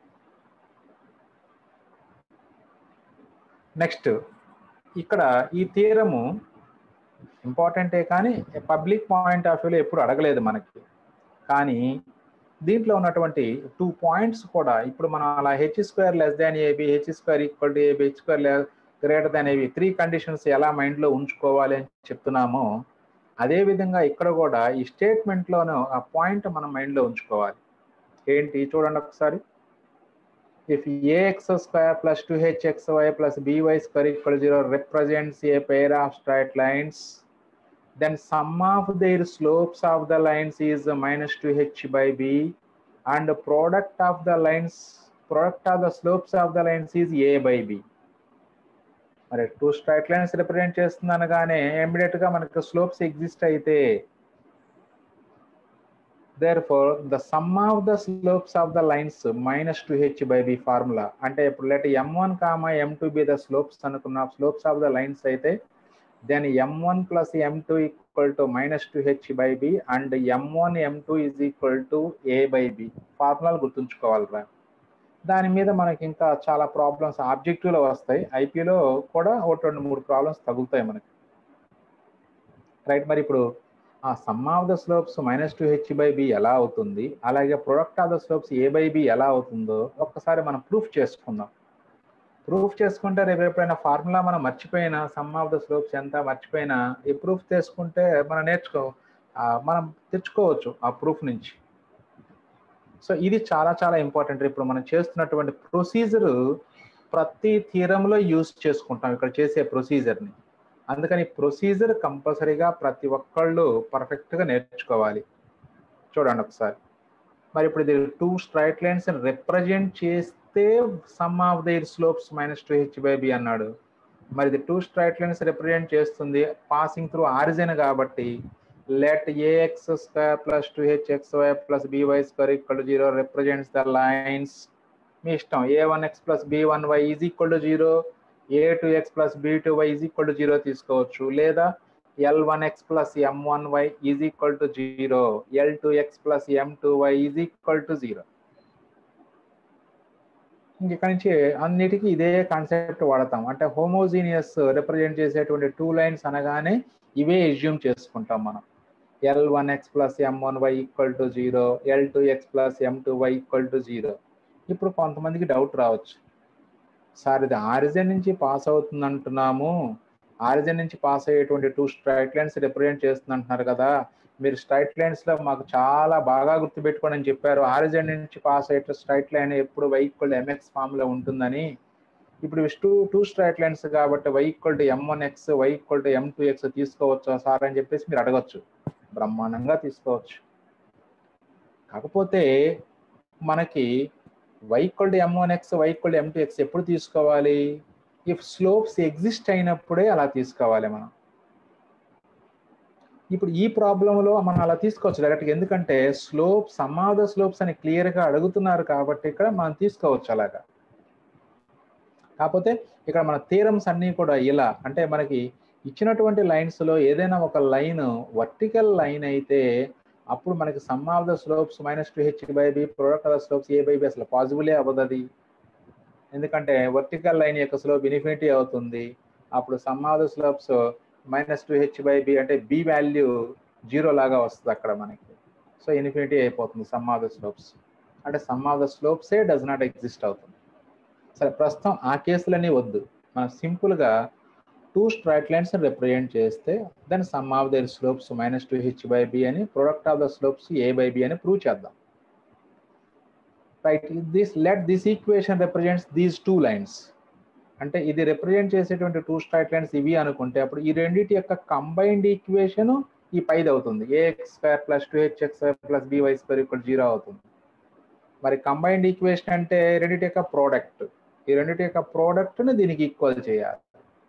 S1: నెక్స్ట్ ఇక్కడ ఈ తీరము ఇంపార్టెంటే కానీ పబ్లిక్ పాయింట్ ఆఫ్ వ్యూలో ఎప్పుడు అడగలేదు మనకి కానీ దీంట్లో ఉన్నటువంటి టూ పాయింట్స్ కూడా ఇప్పుడు మనం అలా h square less than ab h square equal to ab h square greater than ab three conditions ఎలా మైండ్లో ఉంచుకోవాలి అని చెప్తున్నామో అదే విధంగా ఇక్కడ కూడా ఈ స్టేట్మెంట్లోనూ ఆ పాయింట్ మనం మైండ్లో ఉంచుకోవాలి ఏంటి చూడండి ఒకసారి if ax square plus two HX why plus by square equal zero represents a pair of straight lines then sum of their slopes of the lines is minus 2h by b and product of the lines product of the slopes of the lines is a by b మరి two straight lines represent చేస్తుంది అనగానే immediate గా మనకు slopes exist అయితే therefore the sum of the slopes of the lines minus two h by b formula అంటే ఇప్పుడు let m one comma m two be the slopes అనుకున్న slopes of the lines అయితే then m1 plus m2 equal to minus 2h by b and m1 m2 is equal to a by b ఫార్ములాలు గుర్తుంచుకోవాలిరా దాని మీద మనకి ఇంకా చాలా problems ఆబ్జెక్టివ్లో వస్తాయి ఐపీలో కూడా ఒకటి రెండు మూడు ప్రాబ్లమ్స్ తగులుతాయి మనకి రైట్ మరి ఇప్పుడు ఆ sum of the slopes minus two h by b ఎలా అవుతుంది అలాగే product of the slopes a by b ఎలా అవుతుందో ఒక్కసారి మనం ప్రూఫ్ చేసుకుందాం ప్రూఫ్ చేసుకుంటే రేపు ఎప్పుడైనా ఫార్ములా మనం మర్చిపోయినా సమ్ ఆఫ్ ద స్లోప్స్ ఎంత మర్చిపోయినా ఈ ప్రూఫ్ చేసుకుంటే మనం నేర్చుకో మనం తెచ్చుకోవచ్చు ఆ ప్రూఫ్ నుంచి సో ఇది చాలా చాలా ఇంపార్టెంట్ ఇప్పుడు మనం చేస్తున్నటువంటి ప్రొసీజర్ ప్రతి థీరంలో యూజ్ చేసుకుంటాం ఇక్కడ చేసే ప్రొసీజర్ని అందుకని ప్రొసీజర్ కంపల్సరీగా ప్రతి ఒక్కళ్ళు పర్ఫెక్ట్గా నేర్చుకోవాలి చూడండి ఒకసారి మరి ఇప్పుడు ఇది టూ స్ట్రైట్ లైన్స్ రిప్రజెంట్ చేస్తే sum of their slopes minus two h by b అన్నాడు మరి ఇది టూ స్ట్రైట్ లైన్స్ రిప్రజెంట్ చేస్తుంది పాసింగ్ త్రూ ఆరిజిన్ కాబట్టి let AX square plus two H x why plus by square equal to zero represents the lines మీ ఇష్టం a one X plus b one y is equal to zero a two X plus b two y is equal to zero తీసుకోవచ్చు లేదా l one X plus M one y is equal to zero L two X plus M two y is equal to zero ఇంక ఇక్కడి నుంచి అన్నిటికీ ఇదే concept వాడతాం అంటే homogeneous represent చేసేటువంటి టూ లైన్స్ అనగానే ఇవే ఎజ్యూమ్ చేసుకుంటాం మనం L one X plus M one why equal to zero L two X plus M two why equal to zero ఇప్పుడు కొంతమందికి డౌట్ రావచ్చు సార్ ఇది ఆరిజిన్ నుంచి పాస్ అవుతుంది అంటున్నాము ఆరిజిన్ నుంచి పాస్ అయ్యేటువంటి టూ స్ట్రైట్ లైన్స్ రిప్రజెంట్ చేస్తుంది అంటున్నారు కదా మీరు స్ట్రైట్ లైన్స్ లో మాకు చాలా బాగా గుర్తుపెట్టుకోండి అని చెప్పారు ఆరిజిన్ నుంచి పాస్ అయ్యే స్ట్రైట్ లైన్ ఎప్పుడు వైక్వల్ ఎంఎక్స్ ఫామ్ లో ఉంటుందని ఇప్పుడు టూ టూ స్ట్రైట్ లైన్స్ కాబట్టి y equal to m one x y equal to m two x తీసుకోవచ్చా సార్ అని చెప్పేసి మీరు అడగచ్చు బ్రహ్మాండంగా తీసుకోవచ్చు కాకపోతే మనకి y equal to m one x y equal to m two x ఎప్పుడు తీసుకోవాలి ఇఫ్ స్లోప్స్ ఎగ్జిస్ట్ అయినప్పుడే అలా తీసుకోవాలి మనం ఇప్పుడు ఈ ప్రాబ్లంలో మనం అలా తీసుకోవచ్చు డైరెక్ట్గా ఎందుకంటే స్లోప్ సమాధ స్లోప్స్ అని క్లియర్గా అడుగుతున్నారు కాబట్టి ఇక్కడ మనం తీసుకోవచ్చు అలాగా కాకపోతే ఇక్కడ మన థీరమ్స్ అన్నీ కూడా ఇలా అంటే మనకి ఇచ్చినటువంటి లైన్స్లో ఏదైనా ఒక లైన్ వర్టికల్ లైన్ అయితే అప్పుడు మనకి sum of the slopes minus two h by b product of the slopes a by b అసలు పాసిబులే అవ్వదు అది ఎందుకంటే వర్టికల్ లైన్ యొక్క స్లోప్ ఇన్ఫినిటీ అవుతుంది అప్పుడు sum of the slopes minus two h by b అంటే బి వాల్యూ జీరో లాగా వస్తుంది అక్కడ మనకి సో ఇన్ఫినిటీ అయిపోతుంది సమ్ ఆఫ్ ద స్లోప్స్ అంటే సమ్ ఆఫ్ ద స్లోప్సే డస్ నాట్ ఎగ్జిస్ట్ అవుతుంది సరే ప్రస్తుతం ఆ కేసులన్నీ వద్దు మనం సింపుల్గా టూ స్ట్రైట్ లైన్స్ రిప్రజెంట్ చేస్తే then sum of their slopes minus two h by b అని product of the slopes a by b అని ప్రూవ్ చేద్దాం right this let this equation represents these two lines అంటే ఇది represent చేసేటువంటి two straight lines ఇవి అనుకుంటే అప్పుడు ఈ రెండింటి యొక్క కంబైన్డ్ ఈక్వేషన్ ఈ పైది అవుతుంది ax square plus two H X square plus by square ఇక్కడ జీరో అవుతుంది మరి కంబైన్డ్ ఈక్వేషన్ అంటే రెండింటి యొక్క ప్రోడక్ట్ ఈ రెండింటి యొక్క ప్రోడక్ట్ని దీనికి ఈక్వల్ చేయాలి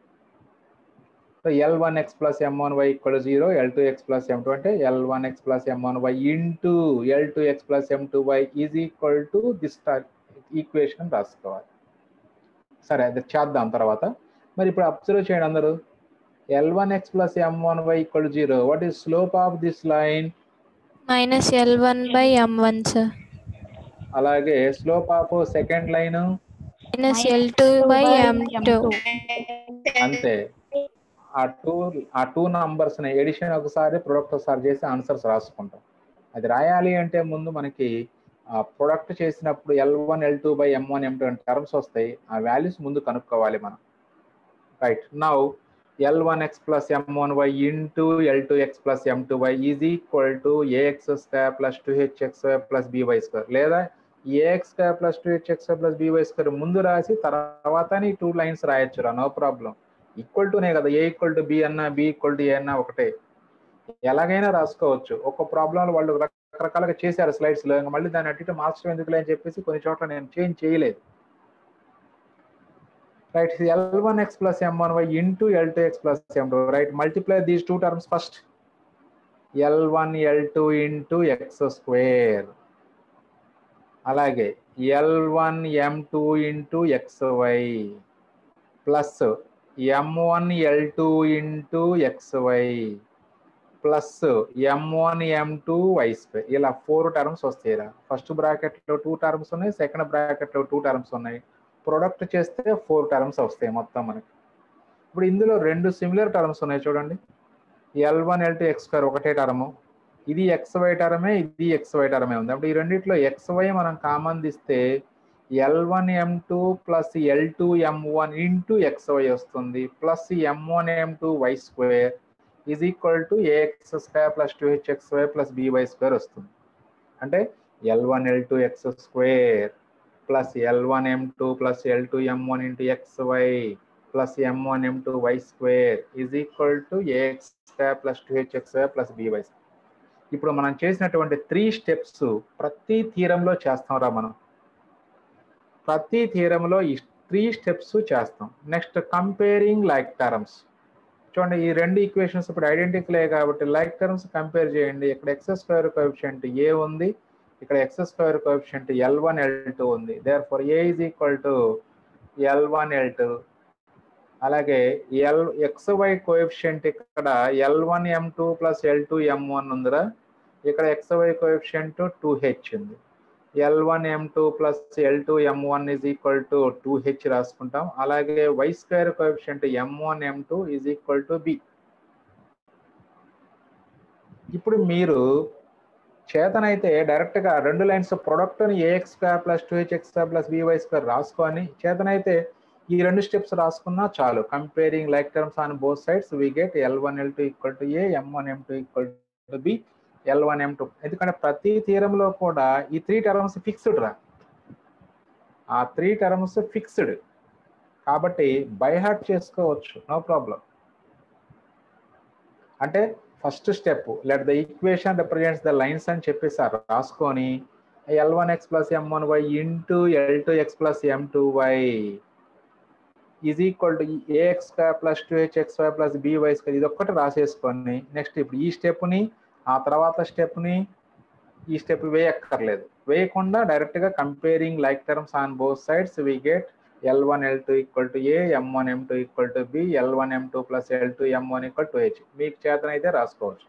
S1: so l one X plus M one why equal zero L two X plus M two అంటే L one X plus M one y into L two X plus M two y is equal to this equation రాసుకోవాలి సరే అది చేద్దాం తర్వాత మరి ఇప్పుడు observe చేయండి అందరూ l one X plus M one why equal zero what is slope of this line
S2: minus L one by m one sir
S1: అలాగే slope of second line
S2: minus l two by m two
S1: అంతే ఆ two ఆ two numbers addition ఒకసారి product ఒకసారి చేసి answers రాసుకుంటాం అది రాయాలి అంటే ముందు మనకి ఆ ప్రొడక్ట్ చేసినప్పుడు l one L two by m one M two అని టర్మ్స్ వస్తాయి ఆ వాల్యూస్ ముందు కనుక్కోవాలి మనం right now l one X plus M one y into L two X plus M two y is equal to a x square plus two H X square plus by square లేదా a x square plus two H X square plus by square ముందు రాసి తర్వాత ఈ two lines రాయొచ్చు no problem equal టునే కదా a equal to b అన్నా b equal to a అన్నా ఒకటే ఎలాగైనా రాసుకోవచ్చు ఒక ప్రాబ్లం వాళ్ళు రకరకాలుగా చేశారు స్లైడ్స్ లో ఇంకా మళ్ళీ దాన్ని అటు ఇటు మార్చడం ఎందుకులే అని చెప్పేసి కొన్ని చోట్ల నేను చేంజ్ చేయలేదు right l one X plus M one y into L two X plus M two right multiply these two terms first l one L two into X square అలాగే L one M two into X why plus M one L two into X why plus M one M two why square ఇలా four terms వస్తాయి ఇలా first బ్రాకెట్లో two terms ఉన్నాయి second బ్రాకెట్లో two terms ఉన్నాయి product చేస్తే four terms వస్తాయి మొత్తం మనకి ఇప్పుడు ఇందులో రెండు సిమిలర్ టర్మ్స్ ఉన్నాయి చూడండి L one L two x square ఒకటే టర్ము ఇది ఎక్స్ వై టర్మే ఇది ఎక్స్ వై టర్మే ఉంది అప్పుడు ఈ రెండిట్లో ఎక్స్ వై మనం కామన్ తీస్తే ఎల్ వన్ ఎం టూ ప్లస్ ఎల్ టూ ఎం వన్ ఇంటూ ఎక్స్ వై వస్తుంది plus M one M two why square is equal to a x square plus two H X square plus by square వస్తుంది అంటే L one L two x square plus L one M two plus L two M one into X why plus M one M two why square is equal to a x square plus two H X square plus b y ఇప్పుడు మనం చేసినటువంటి three steps ప్రతి థీరంలో చేస్తాంరా మనం ప్రతి థీరంలో ఈ three steps చేస్తాం next comparing like terms చూడండి ఈ రెండు ఈక్వేషన్స్ ఇప్పుడు ఐడెంటికలే కాబట్టి లైక్ టర్మ్స్ కంపేర్ చేయండి ఇక్కడ ఎక్స్ స్క్వేర్ కోఎఫిషియంట్ ఏ ఉంది ఇక్కడ x square coefficient l one L two ఉంది therefore a is equal to L one L two అలాగే ఎల్ ఎక్స్ వై కోఎఫిషియంట్ ఇక్కడ ఎల్ వన్ ఎం two plus L two ఎం one ఉందిరా ఇక్కడ x y coefficient two h ఉంది l one M two plus L two M one is equal to two h రాసుకుంటాం అలాగే y square coefficient m one M two is equal to b ఇప్పుడు మీరు చేతనైతే డైరెక్ట్గా రెండు లైన్స్ ప్రొడక్ట్ని a x square plus two H X square plus by square రాసుకొని చేతనైతే ఈ రెండు స్టెప్స్ రాసుకున్నా చాలు comparing like terms on both sides we get l one L two equal to a m one M two equal to b l one M two ఎందుకంటే ప్రతి తీరంలో కూడా ఈ త్రీ టర్మ్స్ ఫిక్స్డ్ రా ఆ త్రీ టర్మ్స్ ఫిక్స్డ్ కాబట్టి by heart చేసుకోవచ్చు no problem అంటే first step let the equation represents the lines అని చెప్పేసారు రాసుకొని l one X plus M one y into L two X plus M two y is equal to a x square plus two H x why plus by square ఇది ఒక్కటి రాసేసుకొని next ఇప్పుడు ఈ stepney ఆ తర్వాత stepney ఈ step వేయక్కర్లేదు వేయకుండా డైరెక్ట్గా comparing like terms on both sides we get l one L two equal to a m one M two equal to b l one M two plus L two M one equal to h మీకు చేతనైతే రాసుకోవచ్చు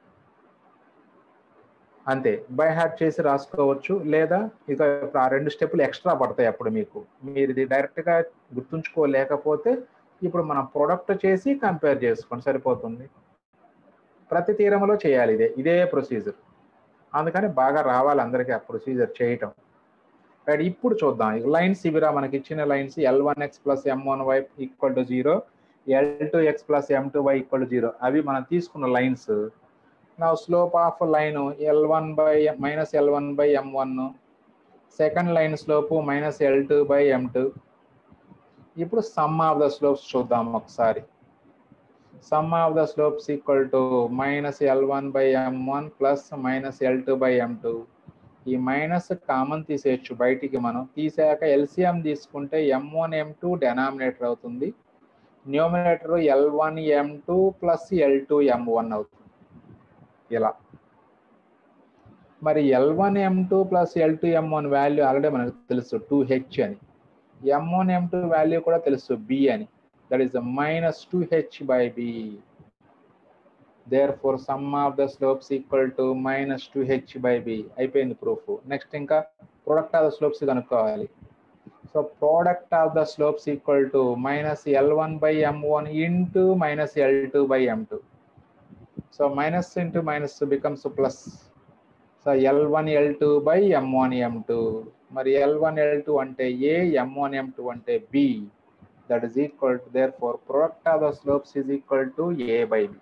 S1: అంతే by heart చేసి రాసుకోవచ్చు లేదా ఇక ఇప్పుడు ఆ రెండు స్టెప్పులు ఎక్స్ట్రా పడతాయి అప్పుడు మీకు మీరు ఇది డైరెక్ట్గా గుర్తుంచుకోలేకపోతే ఇప్పుడు మనం ప్రొడక్ట్ చేసి కంపేర్ చేసుకోండి సరిపోతుంది ప్రతి తీరంలో చేయాలి ఇదే ఇదే ప్రొసీజర్ అందుకని బాగా రావాలి అందరికీ ఆ ప్రొసీజర్ చేయటం రైట్ ఇప్పుడు చూద్దాం లైన్స్ ఇవిరా మనకి ఇచ్చిన lines L one X plus M one why equal to zero L two X plus M two why equal to zero అవి మనం తీసుకున్న లైన్స్ నా slope of line l one by minus L one by m one second line slope minus l two by m two ఇప్పుడు sum of the slopes చూద్దాం ఒకసారి sum of the slopes equal to minus L one by m one plus minus l two by m two ఈ minus common తీసేయచ్చు బయటికి మనం తీసాక LCM తీసుకుంటే m one ఎం two denominator అవుతుంది న్యూమినేటర్ ఎల్ వన్ ఎం two plus L two ఎం one అవుతుంది ఇలా మరి ఎల్ వన్ ఎం టూ ప్లస్ ఎల్ టూ ఎం వన్ వాల్యూ ఆల్రెడీ మనకు తెలుసు టూ హెచ్ అని ఎం వన్ ఎం టూ వాల్యూ కూడా తెలుసు బి అని that is minus two h by b therefore some of the slopes equal to minus two h by b అయిపోయింది proof next ఇంకా product of the slopes కనుక్కోవాలి so product of the slopes equal to minus L one by m one into minus l two by m two so minus into minus becomes plus so l one L two by m one M two మరి l one L two అంటే a m one M two అంటే b that is equal to therefore product of the slopes is equal to a by b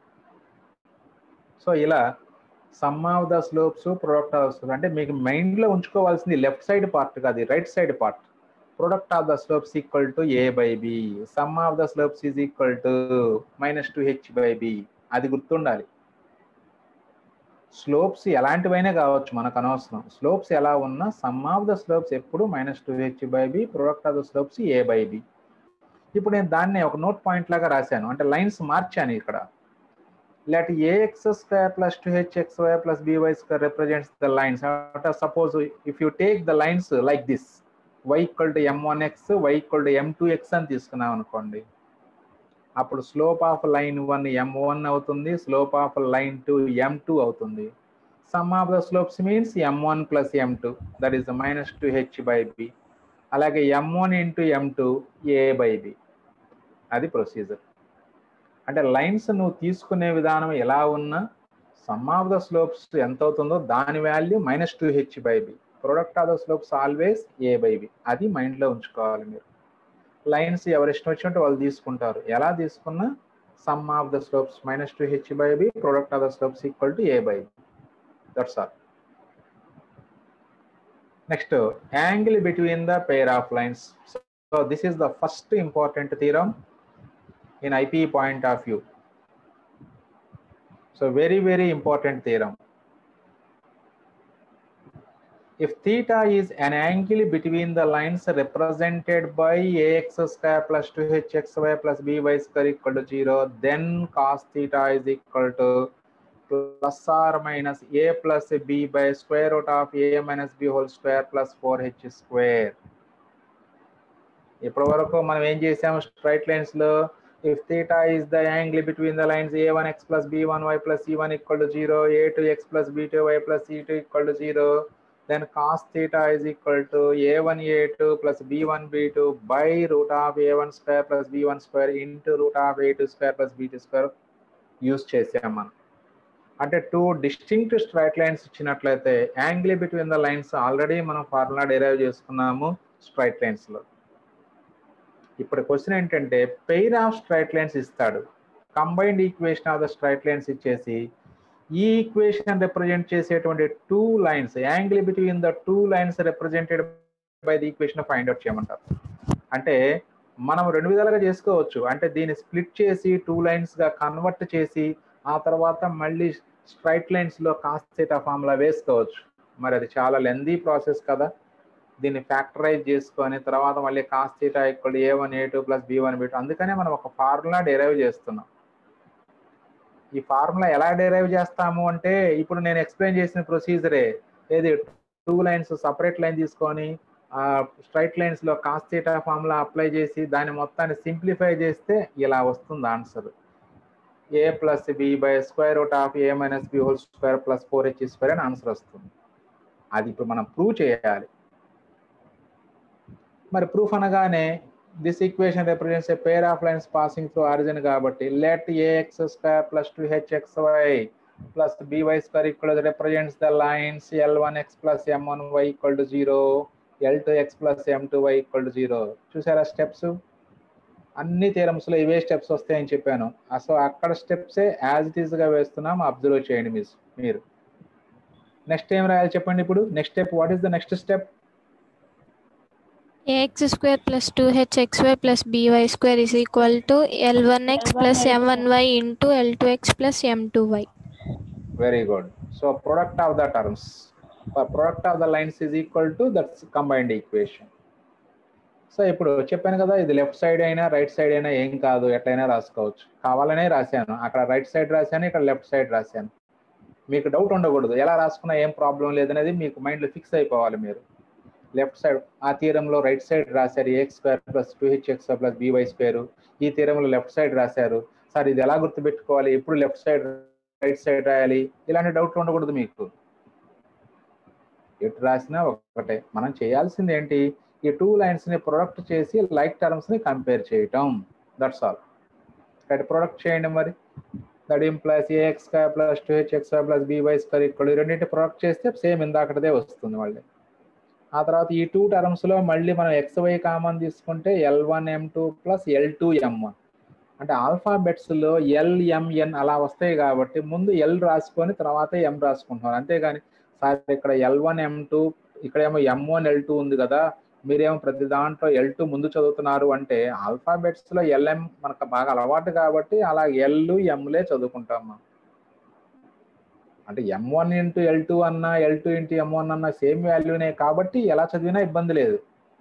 S1: so ఇలా sum of the slopes product of slopes అంటే మీకు మైండ్లో ఉంచుకోవాల్సింది left side part కాదు right side part product of the slopes equal to a by b sum of the slopes is equal to minus two h by b అది గుర్తుండాలి slopes ఎలాంటివైనా కావచ్చు మనకు అనవసరం స్లోప్స్ ఎలా ఉన్నా సమ్ ఆఫ్ ద స్లోప్స్ ఎప్పుడు minus two h by b product of the slopes a by b ఇప్పుడు నేను దాన్ని ఒక నోట్ పాయింట్ లాగా రాశాను అంటే లైన్స్ మార్చాను ఇక్కడ let ax square plus 2hxy plus by square represents the lines. Suppose if you take the lines like this, y equal to m1x, y equal to m2x అని తీసుకున్నాం అనుకోండి అప్పుడు slope of line one m one అవుతుంది slope of line two m two అవుతుంది sum of the slopes means m one plus M two that is minus two h by b అలాగే m one into m two a by b అది procedure అంటే lines నువ్వు తీసుకునే విధానం ఎలా ఉన్నా sum of the slopes ఎంత అవుతుందో దాని value minus two h by b product of the slopes always a by b అది మైండ్లో ఉంచుకోవాలి మీరు లైన్స్ ఎవరు ఇష్టం వచ్చినట్టు వాళ్ళు తీసుకుంటారు ఎలా తీసుకున్నా sum of the slopes minus two h by b product of the slopes equal to a by b that's all next angle between the pair of lines so this is the first important theorem in IP point of view. So very, very important theorem. If theta is an angle between the lines represented by ax square plus 2hxy plus by square equal to 0, then cos theta is equal to plus or minus a plus b by square root of a minus b whole square plus 4h square. ఇప్పటి వరకు మనం ఏం చేసాము straight lines లో if theta is the angle between the lines a1x plus b1y plus c1 equal to 0, a2x plus b2y plus c2 equal to 0, then cos theta is equal to a1 a2 plus b1 b2 by root of a1 square plus b1 square into root of a2 square plus b2 square use చేసాం మనం అంటే two distinct straight lines ఇచ్చినట్లయితే angle between the lines already మనం formula derive చేసుకున్నాము straight లైన్స్లో ఇప్పుడు question ఏంటంటే pair of straight lines ఇస్తాడు combined equation of the straight lines ఇచ్చేసి ఈ ఈక్వేషన్ రిప్రజెంట్ చేసేటువంటి two lines angle between the two lines represented by the equation find out చేయమంటారు అంటే మనం రెండు విధాలుగా చేసుకోవచ్చు అంటే దీన్ని స్ప్లిట్ చేసి టూ లైన్స్ గా కన్వర్ట్ చేసి ఆ తర్వాత మళ్ళీ స్ట్రైట్ లైన్స్ లో కాస్త ఫార్ములా వేసుకోవచ్చు మరి అది చాలా లెందీ ప్రాసెస్ కదా దీన్ని ఫ్యాక్టరైజ్ చేసుకొని తర్వాత మళ్ళీ cos theta equal a one a two plus b one b two అందుకనే మనం ఒక ఫార్ములా డెరైవ్ చేస్తున్నాం ఈ ఫార్ములా ఎలా డెరైవ్ చేస్తాము అంటే ఇప్పుడు నేను ఎక్స్ప్లెయిన్ చేసిన ప్రొసీజరే ఏది టూ లైన్స్ సపరేట్ లైన్ తీసుకొని స్ట్రైట్ లైన్స్ లో కాస్ థీటా ఫార్ములా అప్లై చేసి దాన్ని మొత్తాన్ని సింప్లిఫై చేస్తే ఇలా వస్తుంది answer a plus B by square root of A minus B whole square plus four H square అని ఆన్సర్ వస్తుంది అది ఇప్పుడు మనం ప్రూవ్ చేయాలి మరి ప్రూఫ్ అనగానే this equation represents a pair of lines passing through origin కాబట్టి let AX square plus two HX why plus by square equal represents the lines L one X plus M one why equal to zero L two X plus M two why equal to zero చూసారా steps అన్ని theorems లో ఇవే steps వస్తాయని చెప్పాను so అక్కడ స్టెప్సే as it is గా వేస్తున్నాం observe చేయండి మిస్ మీరు నెక్స్ట్ ఏం రాయాలి చెప్పండి ఇప్పుడు next step what is the next step
S2: ax square plus 2hxy plus by square is equal to l1x plus m1y into l2x plus m2y.
S1: Very good. So product of the terms, uh, product of the lines is equal to that's combined equation. So ఇప్పుడు చెప్పాను కదా ఇది left side అయినా right side అయినా ఏం కాదు ఎట్లయినా రాసుకోవచ్చు కావాలనే రాశాను అక్కడ రైట్ సైడ్ రాశాను ఇక్కడ లెఫ్ట్ సైడ్ రాశాను మీకు డౌట్ ఉండకూడదు ఎలా రాసుకున్నా ఏం ప్రాబ్లం లేదనేది మీకు మైండ్లో ఫిక్స్ అయిపోవాలి మీరు లెఫ్ట్ సైడ్ ఆ తీరంలో రైట్ సైడ్ రాశారు a x square plus two HX plus by square ఈ తీరంలో లెఫ్ట్ సైడ్ రాశారు సార్ ఇది ఎలా గుర్తుపెట్టుకోవాలి ఎప్పుడు లెఫ్ట్ సైడ్ రైట్ సైడ్ రాయాలి ఇలాంటి డౌట్లు ఉండకూడదు మీకు ఎటు రాసినా ఒకటే మనం చేయాల్సింది ఏంటి ఈ టూ లైన్స్ ని ప్రొడక్ట్ చేసి లైక్ టర్మ్స్ ని కంపేర్ చేయటం దట్స్ ఆల్ రైట్ ప్రొడక్ట్ చేయండి మరి that implies A X square plus two HX plus by square ఇక్కడ రెండింటి ప్రొడక్ట్ చేస్తే సేమ్ ఇందాకటిదే వస్తుంది మళ్ళీ ఆ తర్వాత ఈ టూ టర్మ్స్ లో మళ్ళీ మనం ఎక్స్ వై కామన్ తీసుకుంటే ఎల్ వన్ ఎం టూ ప్లస్ ఎల్ టూ ఎం వన్ అంటే ఆల్ఫాబెట్స్ లో ఎల్ ఎంఎన్ అలా వస్తాయి కాబట్టి ముందు ఎల్ రాసుకొని తర్వాత ఎం రాసుకుంటున్నారు అంతేగాని సార్ ఇక్కడ ఎల్ వన్ ఎం టూ ఇక్కడేమో ఎం వన్ ఎల్ టూ ఉంది కదా మీరేమో ప్రతి దాంట్లో ఎల్ టూ ముందు చదువుతున్నారు అంటే ఆల్ఫాబెట్స్ లో ఎల్ఎం మనకు బాగా అలవాటు కాబట్టి అలా ఎల్ ఎంలే చదువుకుంటాం మనం అంటే M one into L two అన్నా L two into M one అన్న సేమ్ వాల్యూనే కాబట్టి ఎలా చదివినా ఇబ్బంది లేదు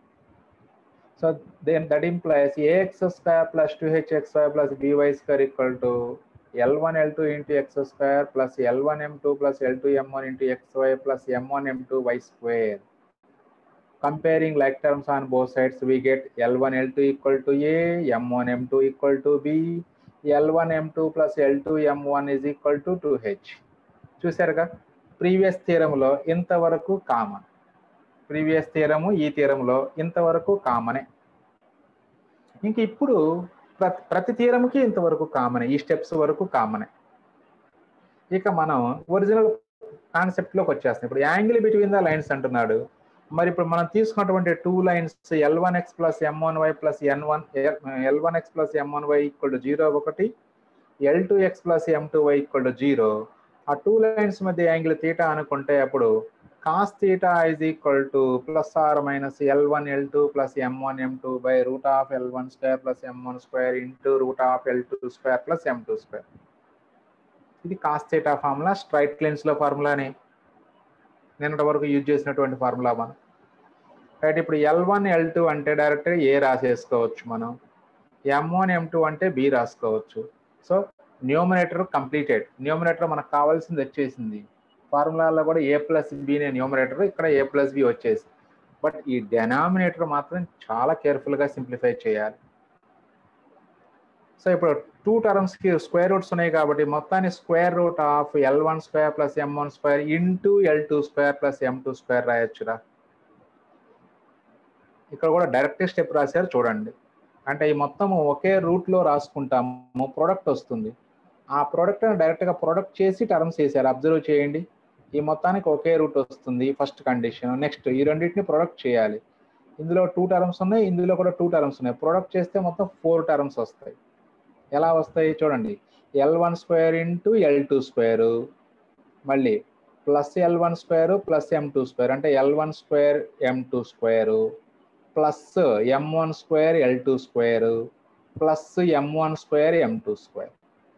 S1: so then that implies A X square plus two H X square plus by square equal to L one L two into X square plus L one M two plus L two M one into X why plus M one M two why square comparing like terms on both sides we get l1 l2 equal to a m1 m2 equal to b l1 m2 plus l2 m1 is equal to 2h చూసారుగా previous థీరంలో ఇంతవరకు common previous థీరము ఈ థీరంలో ఇంతవరకు కామనే ఇంక ఇప్పుడు ప్రతి ప్రతి థీరంకి ఇంతవరకు కామనే ఈ స్టెప్స్ వరకు కామనే ఇక మనం ఒరిజినల్ కాన్సెప్ట్లోకి వచ్చేస్తాం ఇప్పుడు యాంగిల్ బిట్వీన్ ద లైన్స్ అంటున్నాడు మరి ఇప్పుడు మనం తీసుకున్నటువంటి two lines L one X plus M one why plus N one L one X plus M one why equal to zero ఒకటి L two X plus M two why equal to zero ఆ two lines మధ్య angle theta అనుకుంటే అప్పుడు cos theta is equal to plus or minus L one L two plus M one M two by root of L one square plus M one square into root of L two square plus M two square ఇది cos theta formula straight lines లో ఫార్ములానే నిన్నటి వరకు use చేసినటువంటి formula మనం right ఇప్పుడు L one L two అంటే direct A రాసేసుకోవచ్చు మనం ఎం వన్ ఎం టూ అంటే బి రాసుకోవచ్చు సో న్యూమినేటర్ కంప్లీటెడ్ న్యూమినేటర్ మనకు కావాల్సింది వచ్చేసింది ఫార్ములాలో కూడా ఏ ప్లస్ బినే న్యూమినేటర్ ఇక్కడ ఏ ప్లస్ బి వచ్చేసి బట్ ఈ డెనామినేటర్ మాత్రం చాలా కేర్ఫుల్గా సింప్లిఫై చేయాలి సో ఇప్పుడు టూ టర్మ్స్ కి స్క్వేర్ రూట్స్ ఉన్నాయి కాబట్టి మొత్తాన్ని square root of L one square plus M one square into L two square plus M two square రాయొచ్చురా ఇక్కడ కూడా డైరెక్ట్ స్టెప్ రాశారు చూడండి అంటే ఈ మొత్తం ఒకే రూట్ లో రాసుకుంటాము ప్రొడక్ట్ వస్తుంది ఆ ప్రోడక్ట్ డైరెక్ట్ గా ప్రొడక్ట్ చేసి టర్మ్స్ వేసారు అబ్జర్వ్ చేయండి ఈ మొత్తానికి ఒకే రూట్ వస్తుంది ఫస్ట్ కండిషన్ నెక్స్ట్ ఈ రెండింటిని ప్రొడక్ట్ చేయాలి ఇందులో టూ టర్మ్స్ ఉన్నాయి ఇందులో కూడా టూ టర్మ్స్ ఉన్నాయి ప్రొడక్ట్ చేస్తే మొత్తం ఫోర్ టర్మ్స్ వస్తాయి ఎలా వస్తాయి చూడండి L one square into L two square మళ్ళీ plus L one square plus ఎం టూ స్క్వేర్ అంటే L one square M two square plus ఎం one square L two square plus ఎం one square M two square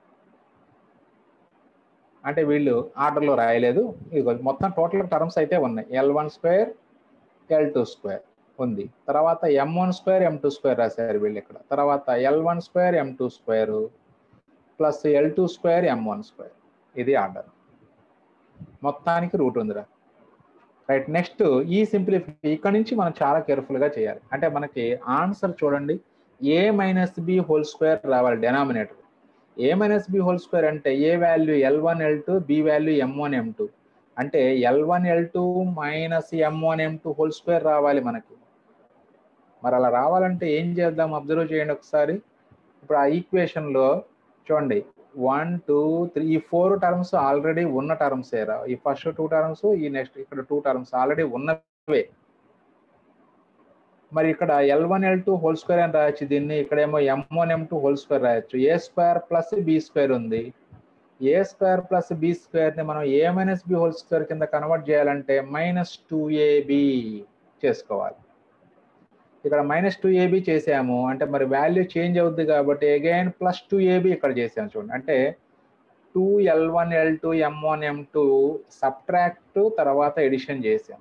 S1: అంటే వీళ్ళు ఆర్డర్లో రాయలేదు ఇది మొత్తం total terms అయితే ఉన్నాయి L one square L two square ఉంది తర్వాత M one square M two square రాశారు వీళ్ళు ఇక్కడ తర్వాత L one square M two square plus L two square M one square ఇది ఆర్డర్ మొత్తానికి రూట్ ఉందిరా రైట్ నెక్స్ట్ ఈ సింప్లిఫై ఇక్కడ నుంచి మనం చాలా కేర్ఫుల్గా చేయాలి అంటే మనకి ఆన్సర్ చూడండి A minus B whole square రావాలి denominator A minus B whole square అంటే A value L one L two B value M one M two అంటే L one L two minus M one ఎం two whole square రావాలి మనకి మరి అలా రావాలంటే ఏం చేద్దాం అబ్జర్వ్ చేయండి ఒకసారి ఇప్పుడు ఆ ఈక్వేషన్లో చూడండి వన్ టూ త్రీ ఈ ఫోర్ టర్మ్స్ ఆల్రెడీ ఉన్న టర్మ్స్ ఏరా ఈ ఫస్ట్ టూ టర్మ్స్ ఈ నెక్స్ట్ ఇక్కడ టూ టర్మ్స్ ఆల్రెడీ ఉన్నవే మరి ఇక్కడ L one L two whole square అని రాయొచ్చు దీన్ని ఇక్కడేమో ఎం వన్ ఎం టూ హోల్ స్క్వేర్ రాయొచ్చు A square plus B square ఉంది A square plus B square ని మనం A minus B whole square కింద కన్వర్ట్ చేయాలంటే మైనస్ టూ ఏబి చేసుకోవాలి ఇక్కడ మైనస్ టూ ఏబి చేసాము అంటే మరి వాల్యూ చేంజ్ అవుద్ది కాబట్టి అగైన్ ప్లస్ టూ ఏబి ఇక్కడ చేసాము చూడండి అంటే two L one L two ఎం వన్ ఎం టూ సబ్ట్రాక్ట్ తర్వాత ఎడిషన్ చేసాం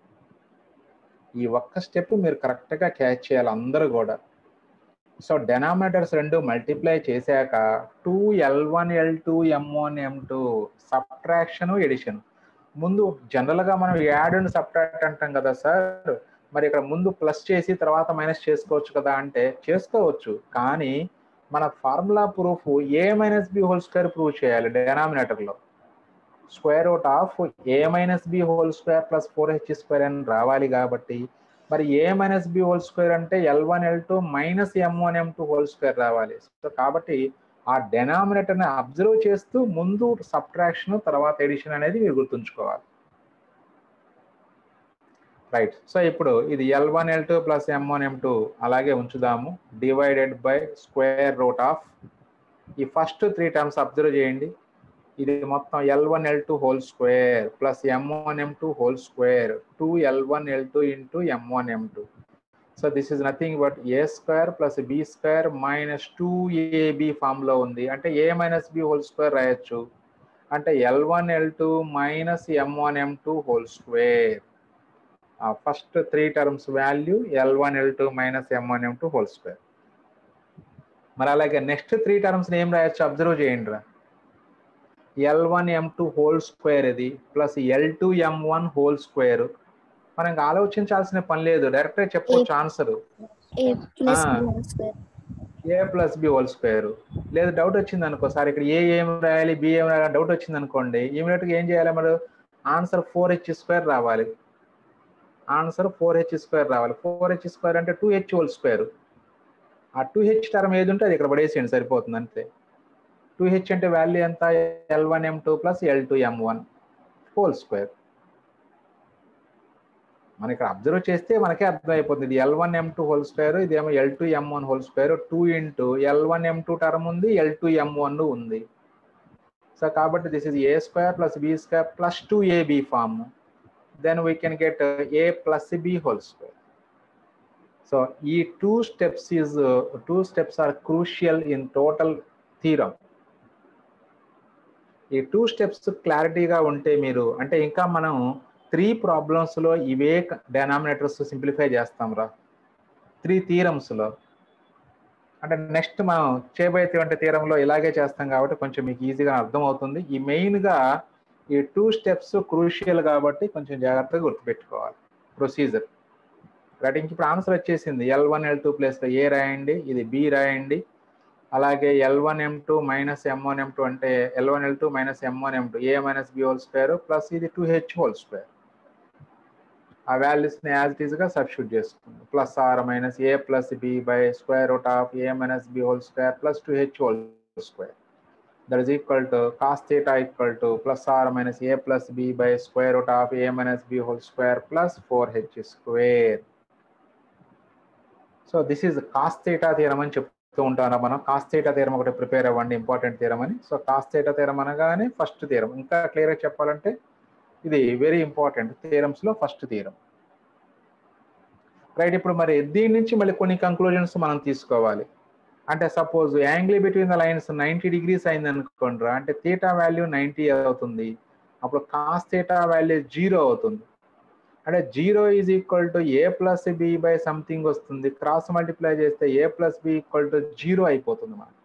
S1: ఈ ఒక్క స్టెప్ మీరు కరెక్ట్గా క్యాచ్ చేయాలి అందరూ కూడా సో డెనామినేటర్స్ రెండు మల్టిప్లై చేశాక two L one L two ఎం వన్ ఎం టూ సబ్ట్రాక్షన్ ఎడిషన్ ముందు జనరల్గా మనం యాడ్ అండ్ సబ్ట్రాక్ట్ అంటాం కదా సార్ మరి ఇక్కడ ముందు ప్లస్ చేసి తర్వాత మైనస్ చేసుకోవచ్చు కదా అంటే చేసుకోవచ్చు కానీ మన formula proof A minus B whole square prove చేయాలి డెనామినేటర్లో square root of A minus B whole square plus four H square అని రావాలి కాబట్టి మరి A minus B whole square అంటే L one L two minus M one ఎం two whole square రావాలి so కాబట్టి ఆ డెనామినేటర్ని అబ్జర్వ్ చేస్తూ ముందు సబ్ట్రాక్షన్ తర్వాత ఎడిషన్ అనేది మీరు గుర్తుంచుకోవాలి రైట్ సో ఇప్పుడు ఇది L one L two plus ఎం వన్ ఎం టూ అలాగే ఉంచుదాము divided by square root of ఈ ఫస్ట్ త్రీ టర్మ్స్ అబ్జర్వ్ చేయండి ఇది మొత్తం L one L two whole square plus M one M two whole square two L one L two into M one M two so this is nothing but A square plus B square minus two AB ఫామ్లో ఉంది అంటే A minus B whole square రాయొచ్చు అంటే L one L two minus M one ఎం two whole square first three terms value L one L two minus M one ఎం two whole square మరి అలాగే next three terms ఏం రాయొచ్చు observe చేయండి రా L one ఎం two whole square ఇది plus L two ఎం one whole square మనం ఇంకా ఆలోచించాల్సిన పని లేదు డైరెక్ట్గా చెప్పుకోవచ్చు answer
S3: A plus
S1: Ah.
S3: B whole square.
S1: A plus B whole square లేదు డౌట్ వచ్చింది అనుకో సార్ ఇక్కడ ఏ ఏం రాయాలి బి ఏం రాయాలి డౌట్ వచ్చింది అనుకోండి ఇమీడియట్గా ఏం చేయాలి మరి ఆన్సర్ ఫోర్ హెచ్ స్క్వేర్ రావాలి ఆన్సర్ ఫోర్ హెచ్ స్క్వేర్ రావాలి ఫోర్ హెచ్ స్క్వేర్ అంటే టూ హెచ్ హోల్ స్క్వేర్ ఆ టూ హెచ్ టర్మ్ ఏది ఉంటే అది ఇక్కడ పడేసేయండి సరిపోతుంది అంతే టూ హెచ్ అంటే వాల్యూ ఎంత ఎల్ వన్ ఎం టూ ప్లస్ ఎల్ టూ ఎం వన్ హోల్ స్క్వేర్ మనం ఇక్కడ అబ్జర్వ్ చేస్తే మనకే అర్థమైపోతుంది ఇది ఎల్ వన్ ఎం టూ హోల్ స్క్వేర్ ఇదేమో ఎల్ టూ ఎం one whole square two into L one ఎం టూ టర్మ్ ఉంది ఎల్ టూ ఎం వన్ ఉంది సో కాబట్టి this is A square plus B square plus two A B form then we can get A plus B whole square so ఈ two steps is two steps are crucial in total theorem ఈ two steps క్లారిటీగా ఉంటే మీరు అంటే ఇంకా మనం three ప్రాబ్లమ్స్లో ఇవే డెనామినేటర్స్ simplify చేస్తాం రా త్రీ థీరమ్స్లో అంటే నెక్స్ట్ మనం చేయబోయేటువంటి తీరంలో ఇలాగే చేస్తాం కాబట్టి కొంచెం మీకు ఈజీగా అర్థమవుతుంది ఈ మెయిన్గా ఈ టూ స్టెప్స్ క్రూషియల్ కాబట్టి కొంచెం జాగ్రత్తగా గుర్తుపెట్టుకోవాలి ప్రొసీజర్ రైట్ ఇంక ఇప్పుడు ఆన్సర్ వచ్చేసింది ఎల్ వన్ ఎల్ టూ ప్లేస్లో ఏ రాయండి ఇది బి రాయండి అలాగే ఎల్ వన్ ఎం టూ మైనస్ ఎం వన్ ఎం టూ అంటే L one L two minus M one M two A minus B whole square plus ఇది టూ హెచ్ హోల్ స్క్వేర్ ఆ వాల్యూస్ని as it ఈస్గా సబ్స్టిట్యూట్ చేసుకుంది plus or minus A plus B by square root of A minus B whole square plus two H whole square that is equal to cos theta equal to plus or minus A plus B by square root of A minus B whole square plus four H square so this is cos theta theorem అని చెప్తూ ఉంటాను మనం cos theta theorem ఒకటి prepare అవ్వండి important theorem అని so cos theta theorem అనగానే first theorem ఇంకా క్లియర్గా చెప్పాలంటే ఇది వెరీ ఇంపార్టెంట్ థీరమ్స్లో ఫస్ట్ థీరం రైట్ ఇప్పుడు మరి దీని నుంచి మళ్ళీ కొన్ని కంక్లూజన్స్ మనం తీసుకోవాలి అంటే suppose angle between the lines ninety degrees అయింది అనుకోండి అంటే థీటా వాల్యూ నైంటీ అవుతుంది అప్పుడు కాస్ థీటా వాల్యూ జీరో అవుతుంది అంటే zero is equal to A plus B by something వస్తుంది క్రాస్ మల్టిప్లై చేస్తే A plus B equal to zero అయిపోతుంది మనకి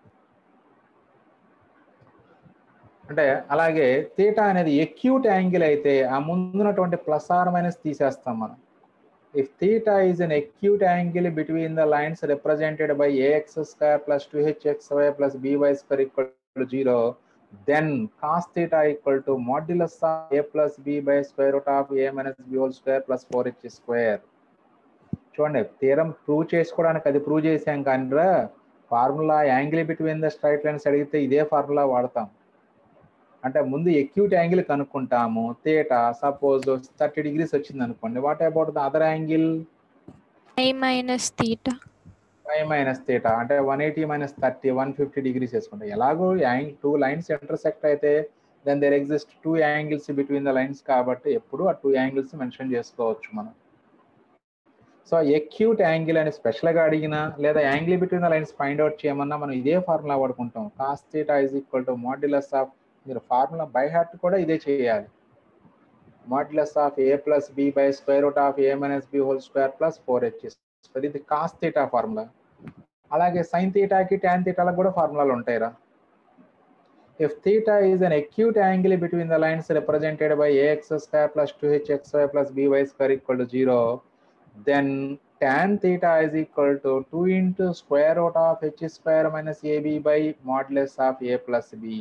S1: అంటే అలాగే థీటా అనేది ఎక్యూట్ యాంగిల్ అయితే ఆ ముందున్నటువంటి ప్లస్ ఆర్ మైనస్ తీసేస్తాం మనం if theta is an acute angle between the lines represented by A X square plus two HX why plus by square equal to zero then cos theta equal to modulus of A plus B by square root of A minus B whole square plus four H square చూడండి theorem prove చేసుకోవడానికి అది prove చేసాం కానీ formula angle between the straight lines అడిగితే ఇదే formula వాడతాం అంటే ముందు ఎక్యూట్ యాంగిల్ కనుక్కుంటాము థీటా సపోజ్ థర్టీ డిగ్రీస్ వచ్చింది అనుకోండి what about the other angle
S2: pi minus theta
S1: five minus theta అంటే one eighty minus thirty one fifty degrees వేసుకుంటాం ఎలాగో యాంగ్ టూ లైన్స్ ఇంటర్సెక్ట్ అయితే then there exist two angles between the lines కాబట్టి ఎప్పుడు ఆ టూ యాంగిల్స్ మెన్షన్ చేసుకోవచ్చు మనం సో ఎక్యూట్ యాంగిల్ అని స్పెషల్గా అడిగినా లేదా angle between the lines find out చేయమన్నా మనం ఇదే ఫార్ములా వాడుకుంటాం cos theta is equal to modulus of మీరు ఫార్ములా బై హార్ట్ కూడా ఇదే చేయాలి modulus of A plus B by square root of A minus B whole square plus four h ఇది cos theta formula అలాగే sine థీటాకి tan థీటాలకు కూడా ఫార్ములాలు ఉంటాయిరా if theta is an acute angle between the lines represented by A X square plus two H x why plus by square equal to zero then tan theta is equal to 2 into square root of h square minus ab by modulus of a plus b.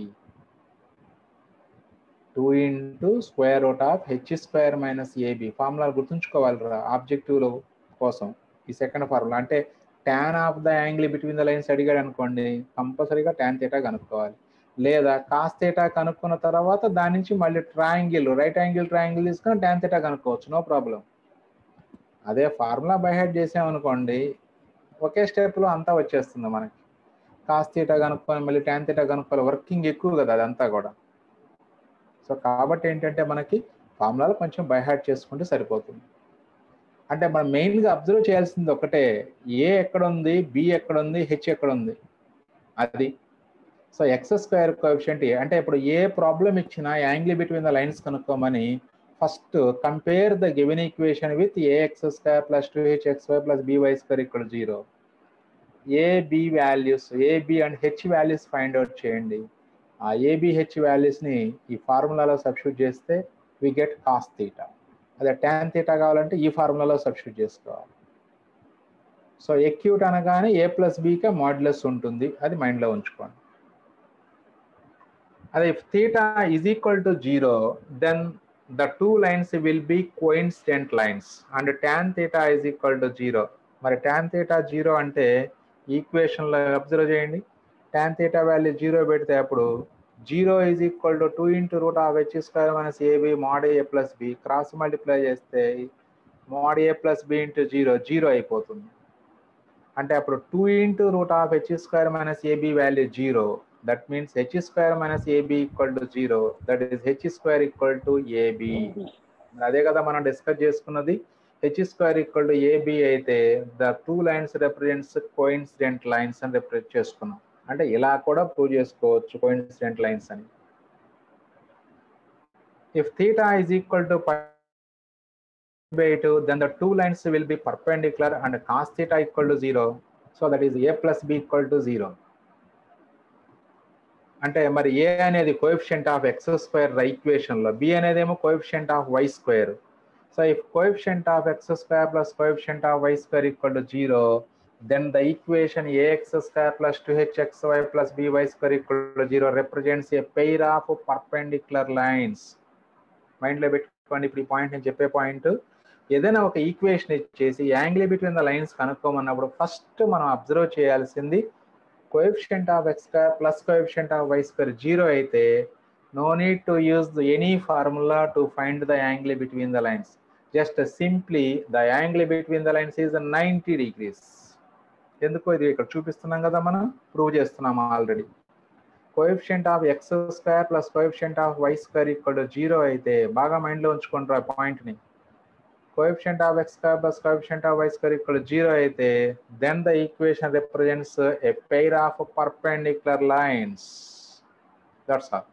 S1: 2 into square root of h square minus ab. Formula గుర్తుంచుకోవాలిరా objective కోసం ఈ second formula అంటే tan of the angle between the lines అడిగాడు అనుకోండి కంపల్సరీగా tan theta కనుక్కోవాలి లేదా cos theta కనుక్కున్న తర్వాత దాని నుంచి మళ్ళీ ట్రయాంగిల్ రైట్ యాంగిల్ ట్రయాంగిల్ తీసుకొని ట్యాన్ థీటా కనుక్కోవచ్చు నో ప్రాబ్లం అదే ఫార్ములా బైహెడ్ చేసామనుకోండి ఒకే స్టెప్లో అంతా వచ్చేస్తుంది మనకి కాస్ థీటా కనుక్కొని మళ్ళీ ట్యాన్ థీటా కనుక్కోవాలి వర్కింగ్ ఎక్కువ కదా అదంతా కూడా సో కాబట్టి ఏంటంటే మనకి ఫార్ములాలు కొంచెం బైహార్ట్ చేసుకుంటే సరిపోతుంది అంటే మనం మెయిన్గా అబ్జర్వ్ చేయాల్సింది ఒకటే ఏ ఎక్కడ ఉంది బి ఎక్కడ ఉంది హెచ్ ఎక్కడ ఉంది అది సో ఎక్స్ స్క్వేర్ కోఎఫిషియంట్ అంటే ఇప్పుడు ఏ ప్రాబ్లం ఇచ్చినా యాంగిల్ బిట్వీన్ ద లైన్స్ కనుక్కోమని first compare the given equation with a x square plus two H x why plus by square ఇక్కడ zero a b values a b and h values find out చేయండి ఆ a b h వాల్యూస్ని ఈ ఫార్ములాలో substitute చేస్తే we get cos theta అదే tan theta కావాలంటే ఈ ఫార్ములాలో సబ్స్టిట్యూట్ చేసుకోవాలి సో ఎక్యూట్ అనగానే ఏ ప్లస్ బీకే మాడ్యులస్ ఉంటుంది అది మైండ్లో ఉంచుకోండి అదే if theta is equal to zero then the two lines will be coincident lines and tan theta is equal to zero మరి tan theta జీరో అంటే ఈక్వేషన్లో అబ్జర్వ్ చేయండి tan theta వాల్యూ జీరో పెడితే అప్పుడు zero is equal to two into root of h square minus a b mod a plus b cross multiply చేస్తే mod a plus b into zero zero అయిపోతుంది అంటే అప్పుడు two into root of h square minus a b value zero that means h square minus a b equal to zero that is h square equal to AB అదే కదా మనం discuss చేసుకున్నది h square equal to a b అయితే the two lines represents coincident lines అని represent చేసుకున్నాం అంటే ఇలా కూడా ప్రూవ్ చేసుకోవచ్చు కోయిన్సిడెంట్ లైన్స్ అని if theta is equal to by 2 then the two lines will be perpendicular and cos theta equal to 0 so that is a plus b equal to 0 అంటే మరి a అనేది coefficient of x square equation లో b అనేది ఏమో coefficient of y square so if coefficient of x square plus coefficient of y square equal to zero then the equation a x square plus two H x why plus b y square equal to zero represents a pair of perpendicular lines మైండ్లో పెట్టుకోండి ఇప్పుడు ఈ point నేను చెప్పే point ఏదైనా ఒక equation ఇచ్చేసి angle between the lines కనుక్కోమన్నప్పుడు ఫస్ట్ మనం అబ్జర్వ్ చేయాల్సింది coefficient of x square plus coefficient of y square zero అయితే no need to use any formula to find the angle between the lines just simply the angle between the lines is ninety degrees ఎందుకో ఇది ఇక్కడ చూపిస్తున్నాం కదా మనం prove చేస్తున్నాం already coefficient of x square plus coefficient of y square equal to zero అయితే బాగా మైండ్లో ఉంచుకుంటారు ఆ పాయింట్ని coefficient of x square plus coefficient of y square equal to 0 అయితే then the equation represents a pair of perpendicular lines that's all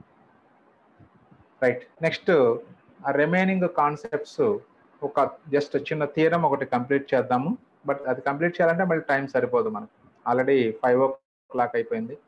S1: right next ఆ remaining concepts ఒక just చిన్న థియరం ఒకటి కంప్లీట్ చేద్దాము బట్ అది కంప్లీట్ చేయాలంటే మళ్ళీ time సరిపోదు మనకు ఆల్రెడీ ఫైవ్ ఓ క్లాక్ అయిపోయింది